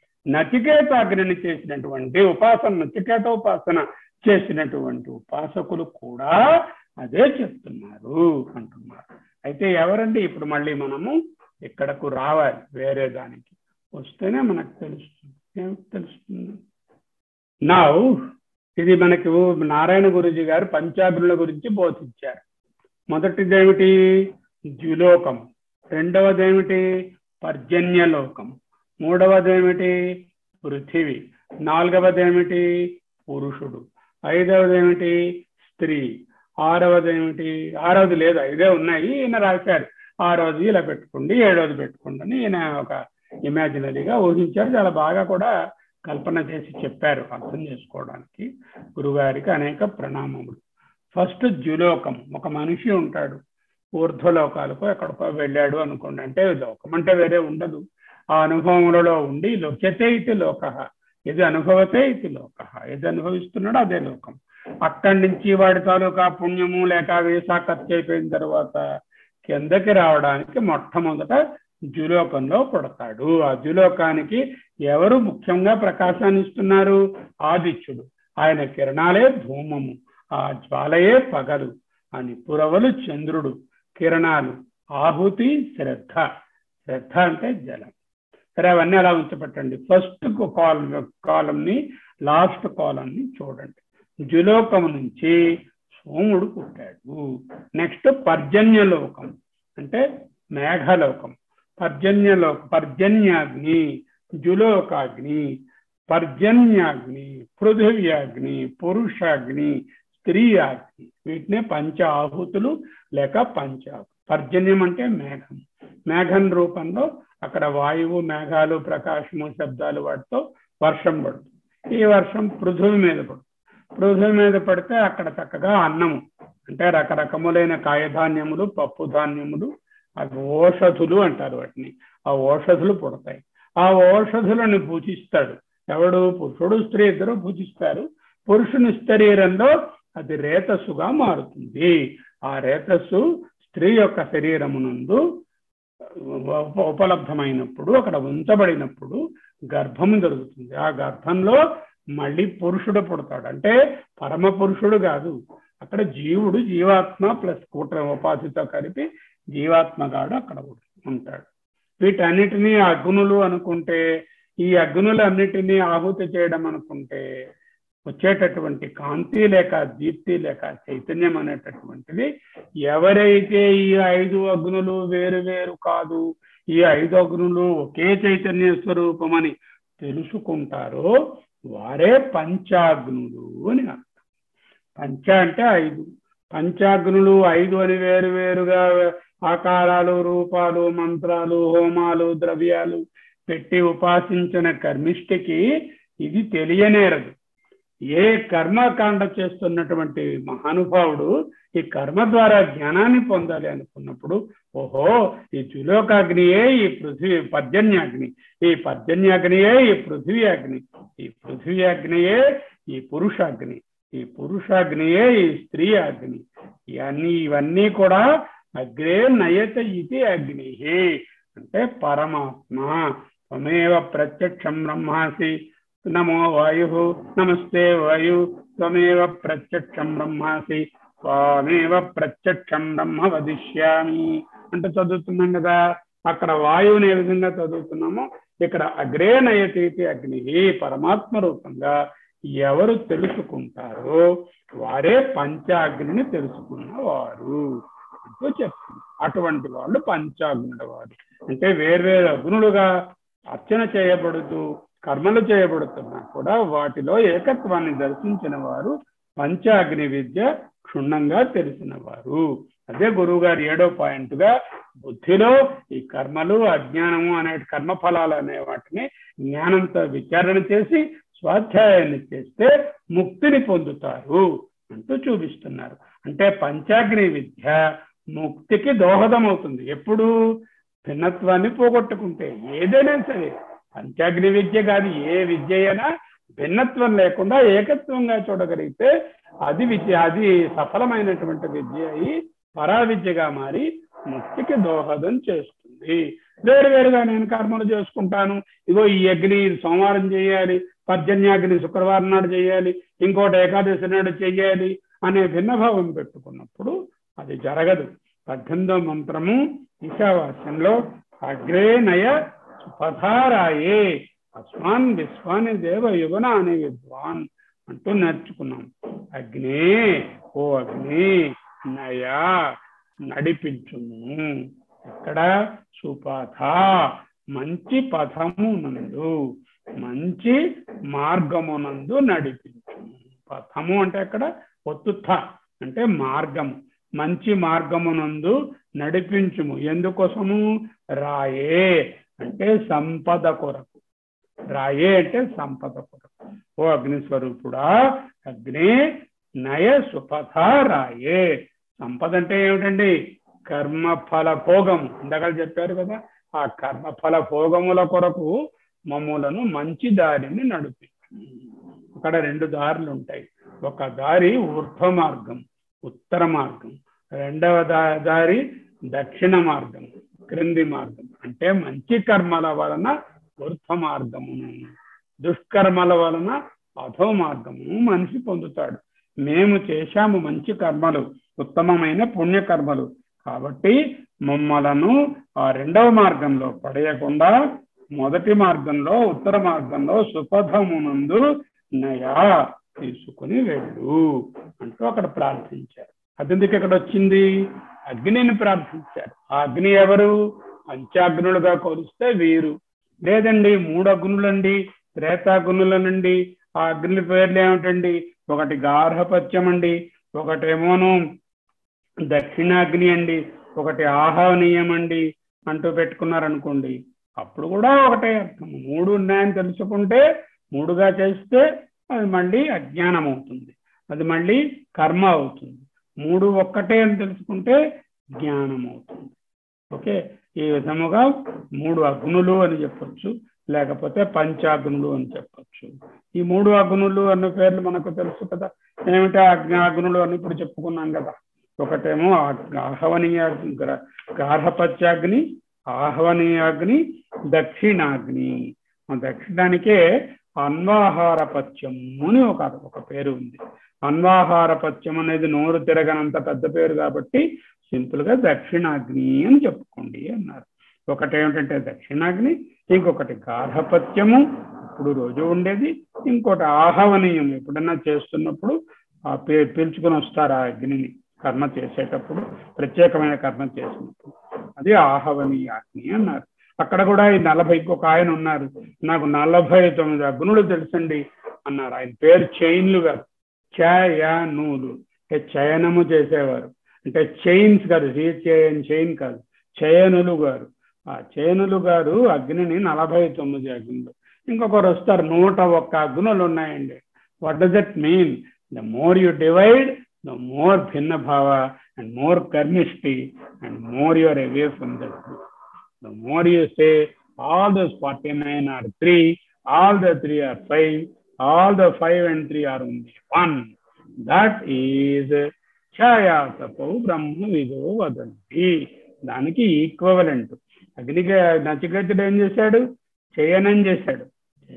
నచికేతాగ్ని చేసినటువంటి ఉపాసన నచికేత ఉపాసన చేసినటువంటి ఉపాసకులు కూడా అదే చెప్తున్నారు అంటున్నారు అయితే ఎవరండి ఇప్పుడు మళ్ళీ మనము ఇక్కడకు రావాలి వేరే దానికి వస్తేనే మనకు తెలుస్తుంది ఏమిటి తెలుస్తుంది నా ఇది మనకు నారాయణ గురుజీ గారు పంచాగ్నుల గురించి బోధించారు మొదటిదేమిటి ద్యులోకం రెండవదేమిటి పర్జన్యలోకం మూడవదేమిటి పృథివి నాలుగవదేమిటి పురుషుడు ఐదవదేమిటి స్త్రీ ఆరవదేమిటి ఆరవది లేదు ఐదే ఉన్నాయి ఈయన రాశారు ఆరవది ఇలా పెట్టుకోండి ఏడవది పెట్టుకోండి అని ఈయన ఒక ఇమాజినరీగా ఊహించారు చాలా బాగా కూడా కల్పన చేసి చెప్పారు అర్థం చేసుకోవడానికి గురుగారికి అనేక ప్రణామములు ఫస్ట్ ద్యులోకం ఒక మనిషి ఉంటాడు ఊర్ధ్వలోకాలకు ఎక్కడికో వెళ్ళాడు అనుకోండి అంటే లోకం అంటే వేరే ఉండదు ఆ అనుభవములలో ఉండి లోక్యతే ఇది లోక ఇది అనుభవతే ఇది లోక ఏది అనుభవిస్తున్నాడో అదే లోకం అక్కడి నుంచి వాడి తాలూకా పుణ్యము లేక వీసా ఖర్చు అయిపోయిన తర్వాత కిందకి రావడానికి మొట్టమొదట ద్యులోకంలో పుడతాడు ఆ ద్యులోకానికి ఎవరు ముఖ్యంగా ప్రకాశాన్ని ఇస్తున్నారు ఆదిత్యుడు ఆయన కిరణాలే ధూమము ఆ జ్వాలయే పగలు ఆ నిపురవలు చంద్రుడు కిరణాలు ఆహుతి శ్రద్ధ శ్రద్ధ అంటే జలం సరే అవన్నీ అలా ఉంచబెట్టండి ఫస్ట్ కాలం కాలంని లాస్ట్ కాలంని చూడండి జులోకం నుంచి సోముడు పుట్టాడు నెక్స్ట్ పర్జన్యలోకం అంటే మేఘలోకం పర్జన్యలోక పర్జన్యాగ్ని జులోకాగ్ని పర్జన్యాగ్ని పృథివ్యాగ్ని పురుషాగ్ని స్త్రీ అగ్ని వీటినే పంచ ఆహుతులు లేక పంచ పర్జన్యం అంటే మేఘం మేఘం రూపంలో అక్కడ వాయువు మేఘాలు ప్రకాశము శబ్దాలు వాటితో వర్షం పడుతుంది ఈ వర్షం పృథువి మీద పడుతుంది పృథువి మీద పడితే అక్కడ చక్కగా అన్నము అంటే రకరకములైన కాయధాన్యములు పప్పు ధాన్యములు అవి ఓషధులు అంటారు వాటిని ఆ ఓషధులు పుడతాయి ఆ ఓషధులను పూజిస్తాడు ఎవడు పురుషుడు స్త్రీ ఇద్దరు పూజిస్తారు పురుషుని శరీరంలో అది రేతస్సుగా మారుతుంది ఆ రేతస్సు స్త్రీ యొక్క శరీరమునందు ఉపలబ్ధమైనప్పుడు అక్కడ ఉంచబడినప్పుడు గర్భము జరుగుతుంది ఆ గర్భంలో మళ్ళీ పురుషుడు పుడతాడు అంటే పరమ పురుషుడు కాదు అక్కడ జీవుడు జీవాత్మ ప్లస్ కూట ఉపాధితో కలిపి జీవాత్మగాడు అక్కడ ఉంటాడు వీటన్నిటినీ అగ్నులు అనుకుంటే ఈ అగ్నులన్నిటినీ ఆహుతి చేయడం అనుకుంటే వచ్చేటటువంటి కాంతి లేక దీప్తి లేక చైతన్యం అనేటటువంటిది ఎవరైతే ఈ ఐదు అగ్నులు వేరు వేరు కాదు ఈ ఐదు అగ్నులు ఒకే చైతన్య స్వరూపమని తెలుసుకుంటారో వారే పంచాగ్నులు అని అర్థం పంచ అంటే ఐదు పంచాగ్నులు ఐదు అని వేరు వేరుగా ఆకారాలు రూపాలు మంత్రాలు హోమాలు ద్రవ్యాలు పెట్టి ఉపాసించిన కర్మిష్టికి ఇది తెలియనేరదు ఏ కర్మకాండ చేస్తున్నటువంటి మహానుభావుడు ఈ కర్మ ద్వారా జ్ఞానాన్ని పొందాలి అనుకున్నప్పుడు ఓహో ఈ త్రిలోకాగ్నియే ఈ పృథ్వీ పర్జన్యాగ్ని ఈ పర్జన్యాగ్నియే ఈ పృథ్వీ అగ్ని ఈ పృథ్వీ అగ్నియే ఈ పురుషాగ్ని ఈ పురుషాగ్నియే ఈ స్త్రీ అగ్ని ఇవన్నీ ఇవన్నీ కూడా అగ్రే నయత ఇది అగ్ని అంటే పరమాత్మ త్వమేవ ప్రత్యక్షం బ్రహ్మాసి నమో వాయు నమస్తే వాయు త్వమేవ ప్రత్యక్షం బ్రహ్మాసి త్వమేవ ప్రత్యక్షం బ్రహ్మ వదిష్యామి అంటే చదువుతున్నాం కదా అక్కడ వాయువుని ఏ విధంగా చదువుతున్నామో ఇక్కడ అగ్రే నయతీతి అగ్ని పరమాత్మ రూపంగా ఎవరు తెలుసుకుంటారో వారే పంచాగ్నిని తెలుసుకున్నవారు అంటూ చెప్తుంది అటువంటి వాళ్ళు పంచాగ్నుల వారు అంటే వేర్వేరు అగ్నులుగా అర్చన చేయబడుతూ కర్మలు చేయబడుతున్నా కూడా వాటిలో ఏకత్వాన్ని దర్శించిన వారు పంచాగ్ని విద్య క్షుణ్ణంగా తెలిసిన వారు అదే గురువు గారు ఏడో పాయింట్ గా బుద్ధిలో ఈ కర్మలు అజ్ఞానము అనే కర్మ ఫలాలు అనే వాటిని జ్ఞానంతో విచారణ చేసి స్వాధ్యాయాన్ని చేస్తే ముక్తిని పొందుతారు అంటూ చూపిస్తున్నారు అంటే పంచాగ్ని విద్య ముక్తికి దోహదం అవుతుంది ఎప్పుడు భిన్నత్వాన్ని పోగొట్టుకుంటే ఏదైనా సరే పంచాగ్ని విద్య కాదు ఏ విద్య అయినా భిన్నత్వం లేకుండా ఏకత్వంగా చూడగలిగితే అది విద్య అది సఫలమైనటువంటి విద్య అయి పరా విద్యగా మారి ముక్తికి దోహదం చేస్తుంది వేరు వేరుగా నేను కర్మలు చేసుకుంటాను ఇగో ఈ అగ్ని సోమవారం చేయాలి పర్జన్యాగ్ని శుక్రవారం నాడు చేయాలి ఇంకోటి ఏకాదశి నాడు చేయాలి అనే భిన్నభావం పెట్టుకున్నప్పుడు అది జరగదు పద్దెనిమిదో మంత్రము ఈశావాస్యంలో అగ్రే నయ పథారాయే అస్మాన్ విశ్వాని దేవ యువన అనే విద్వాన్ అంటూ నేర్చుకున్నాం అగ్నే ఓ అగ్ని నయ నడిపించుము ఇక్కడ సుపథ మంచి పథమునందు మంచి మార్గమునందు నడిపించుము పథము అంటే అక్కడ ఒత్తుథ అంటే మార్గము మంచి మార్గమునందు నడిపించుము ఎందుకోసము రాయే అంటే సంపద కొరకు రాయే అంటే సంపద కొరకు ఓ అగ్ని స్వరూపుడా అగ్ని నయ సుపథ రాయే సంపద అంటే ఏమిటండి కర్మఫల భోగం ఇందాక చెప్పారు కదా ఆ కర్మఫల భోగముల కొరకు మమ్ములను మంచి దారిని నడిపి అక్కడ రెండు దారులు ఉంటాయి ఒక దారి ఊర్ధ్వ మార్గం ఉత్తర మార్గం రెండవ దారి దక్షిణ మార్గం క్రింది మార్గం అంటే మంచి కర్మల వలన ఊర్ధ్వ మార్గమును దుష్కర్మల వలన అధో మార్గమును మనిషి పొందుతాడు మేము చేశాము మంచి కర్మలు ఉత్తమమైన పుణ్యకర్మలు కాబట్టి మమ్మలను ఆ రెండవ మార్గంలో పడేయకుండా మొదటి మార్గంలో ఉత్తర మార్గంలో సుపథమునందు నయా తీసుకుని వెళ్ళు అంటూ అక్కడ ప్రార్థించారు అదెందుకు ఇక్కడ వచ్చింది అగ్నిని ప్రార్థించారు ఆ అగ్ని ఎవరు పంచాగ్నులుగా కొలిస్తే వీరు లేదండి మూడు అగ్నులండి త్రేతాగ్నుల నుండి ఆ అగ్ని పేర్లు ఏమిటండి ఒకటి గార్హపత్యం అండి ఒకటేమోను దక్షిణాగ్ని అండి ఒకటి ఆహ్వానీయం అండి అంటూ పెట్టుకున్నారనుకోండి అప్పుడు కూడా ఒకటే అర్థం మూడు ఉన్నాయని తెలుసుకుంటే మూడుగా చేస్తే అది మళ్ళీ అజ్ఞానం అవుతుంది అది మళ్ళీ కర్మ అవుతుంది మూడు ఒక్కటే అని తెలుసుకుంటే జ్ఞానం అవుతుంది ఓకే ఈ విధముగా మూడు అగ్నులు అని చెప్పొచ్చు లేకపోతే పంచాగ్నులు అని చెప్పొచ్చు ఈ మూడు అగ్నులు అన్న పేర్లు మనకు తెలుసు కదా ఏమిటా అగ్ని అగ్నులు అని ఇప్పుడు చెప్పుకున్నాం కదా ఒకటేమో ఆహ్వనీయ గార్హపత్యాగ్ని ఆహ్వనీయాగ్ని దక్షిణాగ్ని ఆ దక్షిణానికే అన్వాహార పథ్యము అని ఒక ఒక పేరు ఉంది అన్వాహార పథ్యం అనేది నోరు తిరగనంత పెద్ద పేరు కాబట్టి సింపుల్ గా దక్షిణాగ్ని అని చెప్పుకోండి అన్నారు ఒకటి ఏమిటంటే దక్షిణాగ్ని ఇంకొకటి గార్హపత్యము ఇప్పుడు రోజు ఉండేది ఇంకోటి ఆహవనీయం ఎప్పుడన్నా చేస్తున్నప్పుడు ఆ పే పీల్చుకొని వస్తారు ఆ అగ్నిని కర్మ చేసేటప్పుడు ప్రత్యేకమైన కర్మ చేసినప్పుడు అది ఆహవనీయ అగ్ని అన్నారు అక్కడ కూడా ఈ నలభై ఇంకొక ఆయన ఉన్నారు నాకు నలభై తొమ్మిది అగ్నులు తెలుసండి అన్నారు ఆయన పేరు చైన్లు గారు చయనులు అంటే చయనము చేసేవారు అంటే చైన్స్ కాదు చైన్ చైన్ కాదు చయనులు గారు ఆ చయనులు గారు అగ్నిని నలభై తొమ్మిది అగ్నులు ఇంకొకరు వస్తారు నూట ఒక్క అగ్నులు ఉన్నాయండి what does that mean the more you divide the more భిన్న భావ అండ్ మోర్ కర్మిష్టి and more your away from that the more you say all those 49 are 3, all the 3 are 5, all the 5 and 3 are only 1. That is ఛాయా తపో బ్రహ్మ విదో వదంతి దానికి equivalent అగ్నికి నచికేతుడు ఏం చేశాడు చేయనని చేశాడు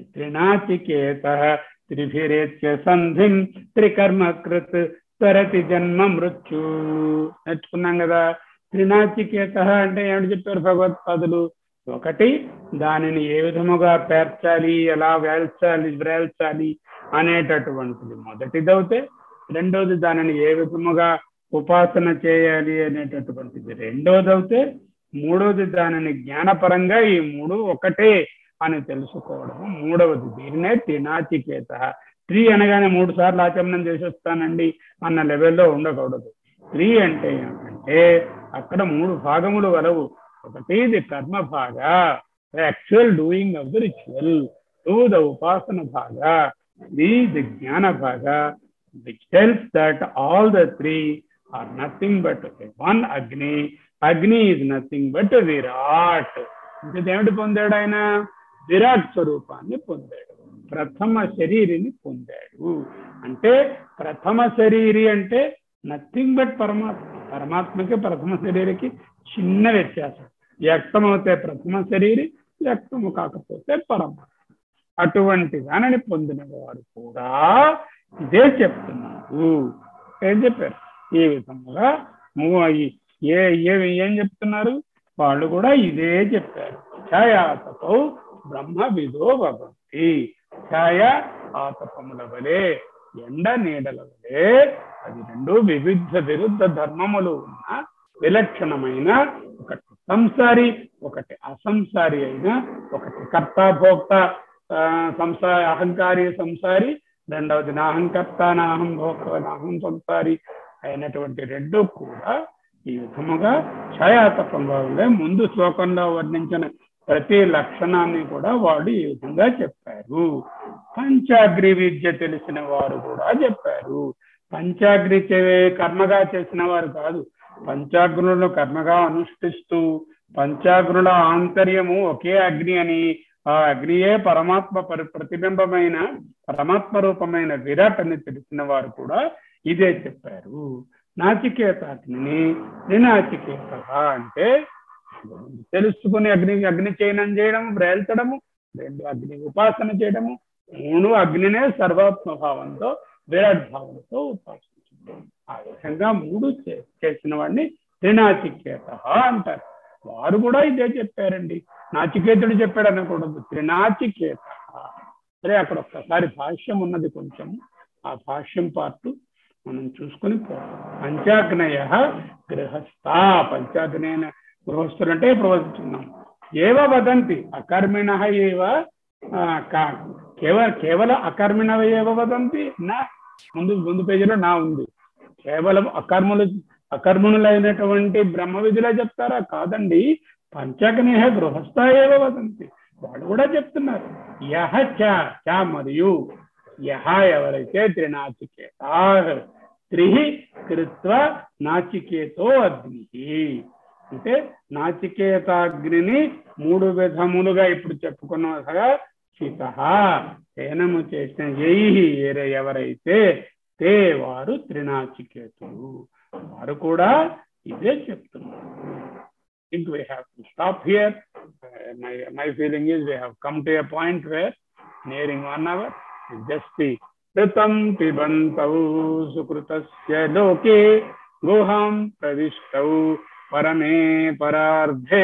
త్రినాచికేత త్రిభిరేత్య సంధిం త్రికర్మకృత్ తరతి జన్మ మృత్యు నేర్చుకున్నాం కదా త్రినాచికేత అంటే ఏమిటి చెప్పారు భగవత్పాదులు ఒకటి దానిని ఏ విధముగా పేర్చాలి ఎలా వేల్చాలి వ్రేల్చాలి అనేటటువంటిది మొదటిదవుతే రెండోది దానిని ఏ విధముగా ఉపాసన చేయాలి అనేటటువంటిది రెండోది అవుతే మూడోది దానిని జ్ఞానపరంగా ఈ మూడు ఒకటే అని తెలుసుకోవడం మూడవది దీనినే త్రినాచికేత త్రీ అనగానే మూడు సార్లు ఆచమనం చేసి వస్తానండి అన్న లెవెల్లో ఉండకూడదు త్రీ అంటే ఏమిటంటే అక్కడ మూడు భాగములు గలవు ఒకటి the karma bhaga actual doing of the ritual to the upasana bhaga the the jnana bhaga which tells that all the three are nothing but one Agni Agni is nothing but Virat ఇంకేమిటి పొందాడు ఆయన విరాట్ స్వరూపాన్ని పొందాడు ప్రథమ శరీరిని పొందాడు అంటే ప్రథమ శరీరి అంటే నథింగ్ బట్ పరమాత్మ పరమాత్మకి ప్రథమ శరీరకి చిన్న వ్యత్యాసం వ్యక్తం అవుతే ప్రథమ శరీరి వ్యక్తము కాకపోతే పరమాత్మ అటువంటి దానిని పొందిన వారు కూడా ఇదే చెప్తున్నారు ఏం చెప్పారు ఈ విధముగా ఏ ఏ ఏం చెప్తున్నారు వాళ్ళు కూడా ఇదే చెప్పారు ఛాయాతపౌ బ్రహ్మ విదో భవంతి ఛాయ ఆతపముల వలె ఎండ నీడల వలె అది రెండు వివిధ విరుద్ధ ధర్మములు ఉన్న విలక్షణమైన ఒకటి సంసారి ఒకటి అసంసారి అయిన ఒకటి కర్త భోక్త సంసారి అహంకారి సంసారి రెండవది నాహంకర్త నాహం భోక్త నాహం సంసారి అయినటువంటి రెండు కూడా ఈ విధముగా ఛాయాతత్వం వాళ్ళే ముందు శ్లోకంలో వర్ణించిన ప్రతి లక్షణాన్ని కూడా వాళ్ళు ఈ విధంగా చెప్పారు పంచాగ్రి విద్య తెలిసిన వారు కూడా చెప్పారు పంచాగ్ని కర్మగా చేసిన వారు కాదు పంచాగ్నులను కర్మగా అనుష్ఠిస్తూ పంచాగ్నుల ఆంతర్యము ఒకే అగ్ని అని ఆ అగ్నియే పరమాత్మ పరి ప్రతిబింబమైన పరమాత్మ రూపమైన విరాట్ అని తెలిసిన వారు కూడా ఇదే చెప్పారు నాచికేత అగ్నిని త్రినాచికేత అంటే తెలుసుకుని అగ్ని అగ్ని చయనం చేయడం బ్రేల్చడము రెండు అగ్ని ఉపాసన చేయడము మూడు అగ్నినే సర్వాత్మ భావంతో విరాట్ భావంతో ఉపాసించడం ఆ విధంగా మూడు చేసిన వాడిని త్రినాచికేత అంటారు వారు కూడా ఇదే చెప్పారండి నాచికేతుడు చెప్పాడు అనకూడదు త్రినాచికేత సరే అక్కడ ఒక్కసారి భాష్యం ఉన్నది కొంచెం ఆ భాష్యం పార్ట్ మనం చూసుకొని పోతాం పంచాగ్నయ గృహస్థ పంచాగ్నయన గృహస్థులు అంటే ఇప్పుడు వస్తున్నాం ఏవ వదంతి అకర్మిణ ఏవ కేవల కేవల అకర్మిణ ఏవ వదంతి నా ముందు ముందు పేజీలో నా ఉంది కేవలం అకర్ములు అకర్మణులైనటువంటి బ్రహ్మ విధులే చెప్తారా కాదండి పంచగ్నేహ గృహస్థ ఏవ వదంతి వాళ్ళు కూడా చెప్తున్నారు యహ చ చ మరియు యహ ఎవరైతే త్రినాచికేత త్రిహి కృత్వ నాచికేతో అగ్ని అంటే నాచికేతాగ్నిని మూడు విధములుగా ఇప్పుడు చెప్పుకున్నగా చిత శయనము చేసిన జై ఎవరైతే తే వారు త్రినాచికేతులు వారు కూడా ఇదే చెప్తున్నారు think we have to stop here. Uh, my, my feeling is we have come to a point where nearing one hour just ఋతం పిబంతౌ సుకృతస్య లోకే గుహాం ప్రవిష్టౌ పరమే పరార్ధే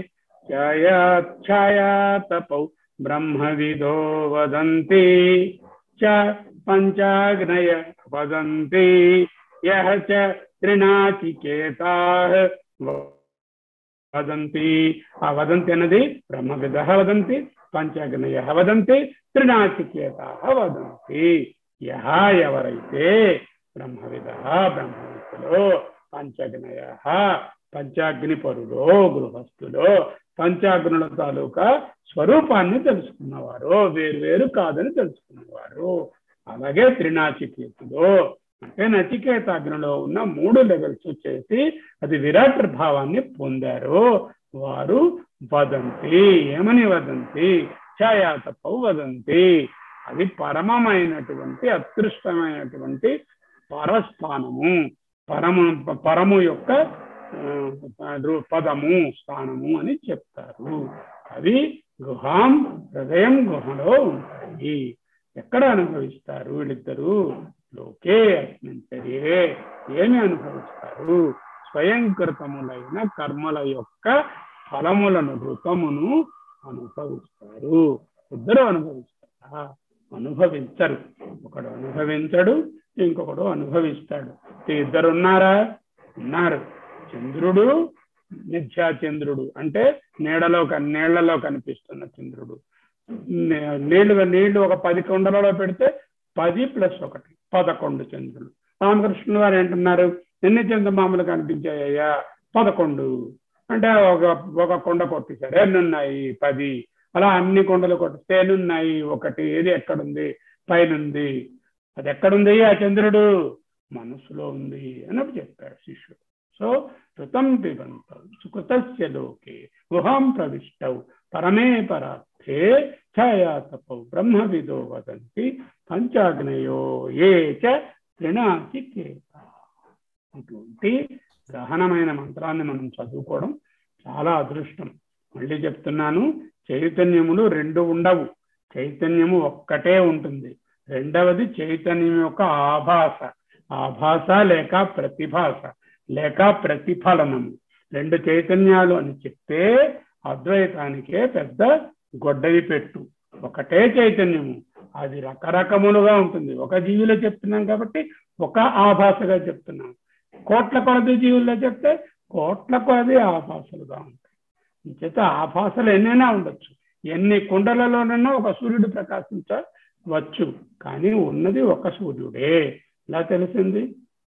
ఛాయా తపౌ బ్రహ్మవిదో వదంతి చ పంచాగ్నయ వదంతి యః చ త్రినాచికేతాః వదంతి ఆ వదంతి అన్నది బ్రహ్మవిద వదంతి పంచాగ్నయ వదంతి త్రినాచికేత వదంతి యహ ఎవరైతే బ్రహ్మవిద బ్రహ్మవిత్తులో పంచాగ్నయ పంచాగ్ని పరులో గృహస్థులో పంచాగ్నుల తాలూకా స్వరూపాన్ని తెలుసుకున్నవారు వేరు కాదని తెలుసుకున్నవారు అలాగే త్రినాచికేతులో అంటే నచికేతాగ్నిలో ఉన్న మూడు లెవెల్స్ వచ్చేసి అది విరాట్ భావాన్ని పొందారు వారు వదంతి ఏమని వదంతి ఛాయాతపౌ వదంతి అది పరమమైనటువంటి అదృష్టమైనటువంటి పరస్థానము పరము పరము యొక్క పదము స్థానము అని చెప్తారు అవి గుహాం హృదయం గుహలో ఉంటాయి ఎక్కడ అనుభవిస్తారు వీళ్ళిద్దరూ లోకే అస్మిన్ శరీరే ఏమి అనుభవిస్తారు స్వయంకృతములైన కర్మల యొక్క ఫలములను ఋతమును అనుభవిస్తారు ఇద్దరు అనుభవిస్తారా అనుభవించరు ఒకడు అనుభవించడు ఇంకొకడు అనుభవిస్తాడు ఇద్దరు ఉన్నారా ఉన్నారు చంద్రుడు నిత్యా చంద్రుడు అంటే నీడలో నీళ్లలో కనిపిస్తున్న చంద్రుడు నీళ్లు నీళ్లు ఒక పది కొండలలో పెడితే పది ప్లస్ ఒకటి పదకొండు చంద్రులు రామకృష్ణుల వారు ఏంటున్నారు ఎన్ని చంద్రమామలు కనిపించాయ్యా పదకొండు అంటే ఒక ఒక కొండ కొట్టేశారు ఎన్నున్నాయి పది అలా అన్ని కొండలు కొట్టిస్తే ఎన్నున్నాయి ఒకటి ఏది ఎక్కడుంది పైనుంది అది ఎక్కడుంది ఆ చంద్రుడు మనసులో ఉంది అని చెప్పాడు శిష్యుడు సో ఋతం పిబంతం సుకృతస్య లోకే గుహాం ప్రవిష్టౌ పరమే పరార్థే ఛాయాతపౌ బ్రహ్మవిదో వదంతి పంచాగ్నయో ఏ చ త్రినాచికేత ఇటువంటి గహనమైన మంత్రాన్ని మనం చదువుకోవడం చాలా అదృష్టం మళ్ళీ చెప్తున్నాను చైతన్యములు రెండు ఉండవు చైతన్యము ఒక్కటే ఉంటుంది రెండవది చైతన్యం యొక్క ఆభాస ఆభాస లేక ప్రతిభాస లేక ప్రతిఫలనము రెండు చైతన్యాలు అని చెప్తే అద్వైతానికే పెద్ద గొడ్డలి పెట్టు ఒకటే చైతన్యము అది రకరకములుగా ఉంటుంది ఒక జీవిలో చెప్తున్నాం కాబట్టి ఒక ఆభాసగా చెప్తున్నాం కోట్ల కొలది జీవుల్లో చెప్తే కోట్ల కొలది ఆభాసలుగా ఉంటాయి చేత ఆభాసలు ఎన్నైనా ఉండొచ్చు ఎన్ని కుండలలోనైనా ఒక సూర్యుడు ప్రకాశించవచ్చు కానీ ఉన్నది ఒక సూర్యుడే ఇలా తెలిసింది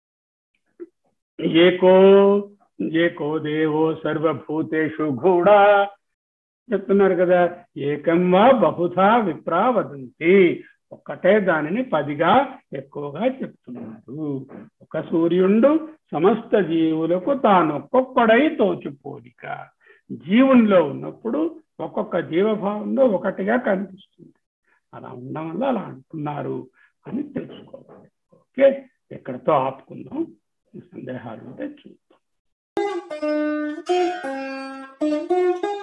ఏకో ఏకో దేవో సర్వభూతేషు కూడా చెప్తున్నారు కదా ఏకం వా బహుధా విప్రా వదంతి ఒక్కటే దానిని పదిగా ఎక్కువగా చెప్తున్నారు ఒక సూర్యుండు సమస్త జీవులకు తాను ఒక్కొక్కడై తోచిపోలిక జీవునిలో ఉన్నప్పుడు ఒక్కొక్క జీవభావంలో ఒకటిగా కనిపిస్తుంది అలా ఉండడం వల్ల అలా అంటున్నారు అని తెలుసుకోవాలి ఓకే ఎక్కడితో ఆపుకుందాం సందేహాలు ఉంటే చూద్దాం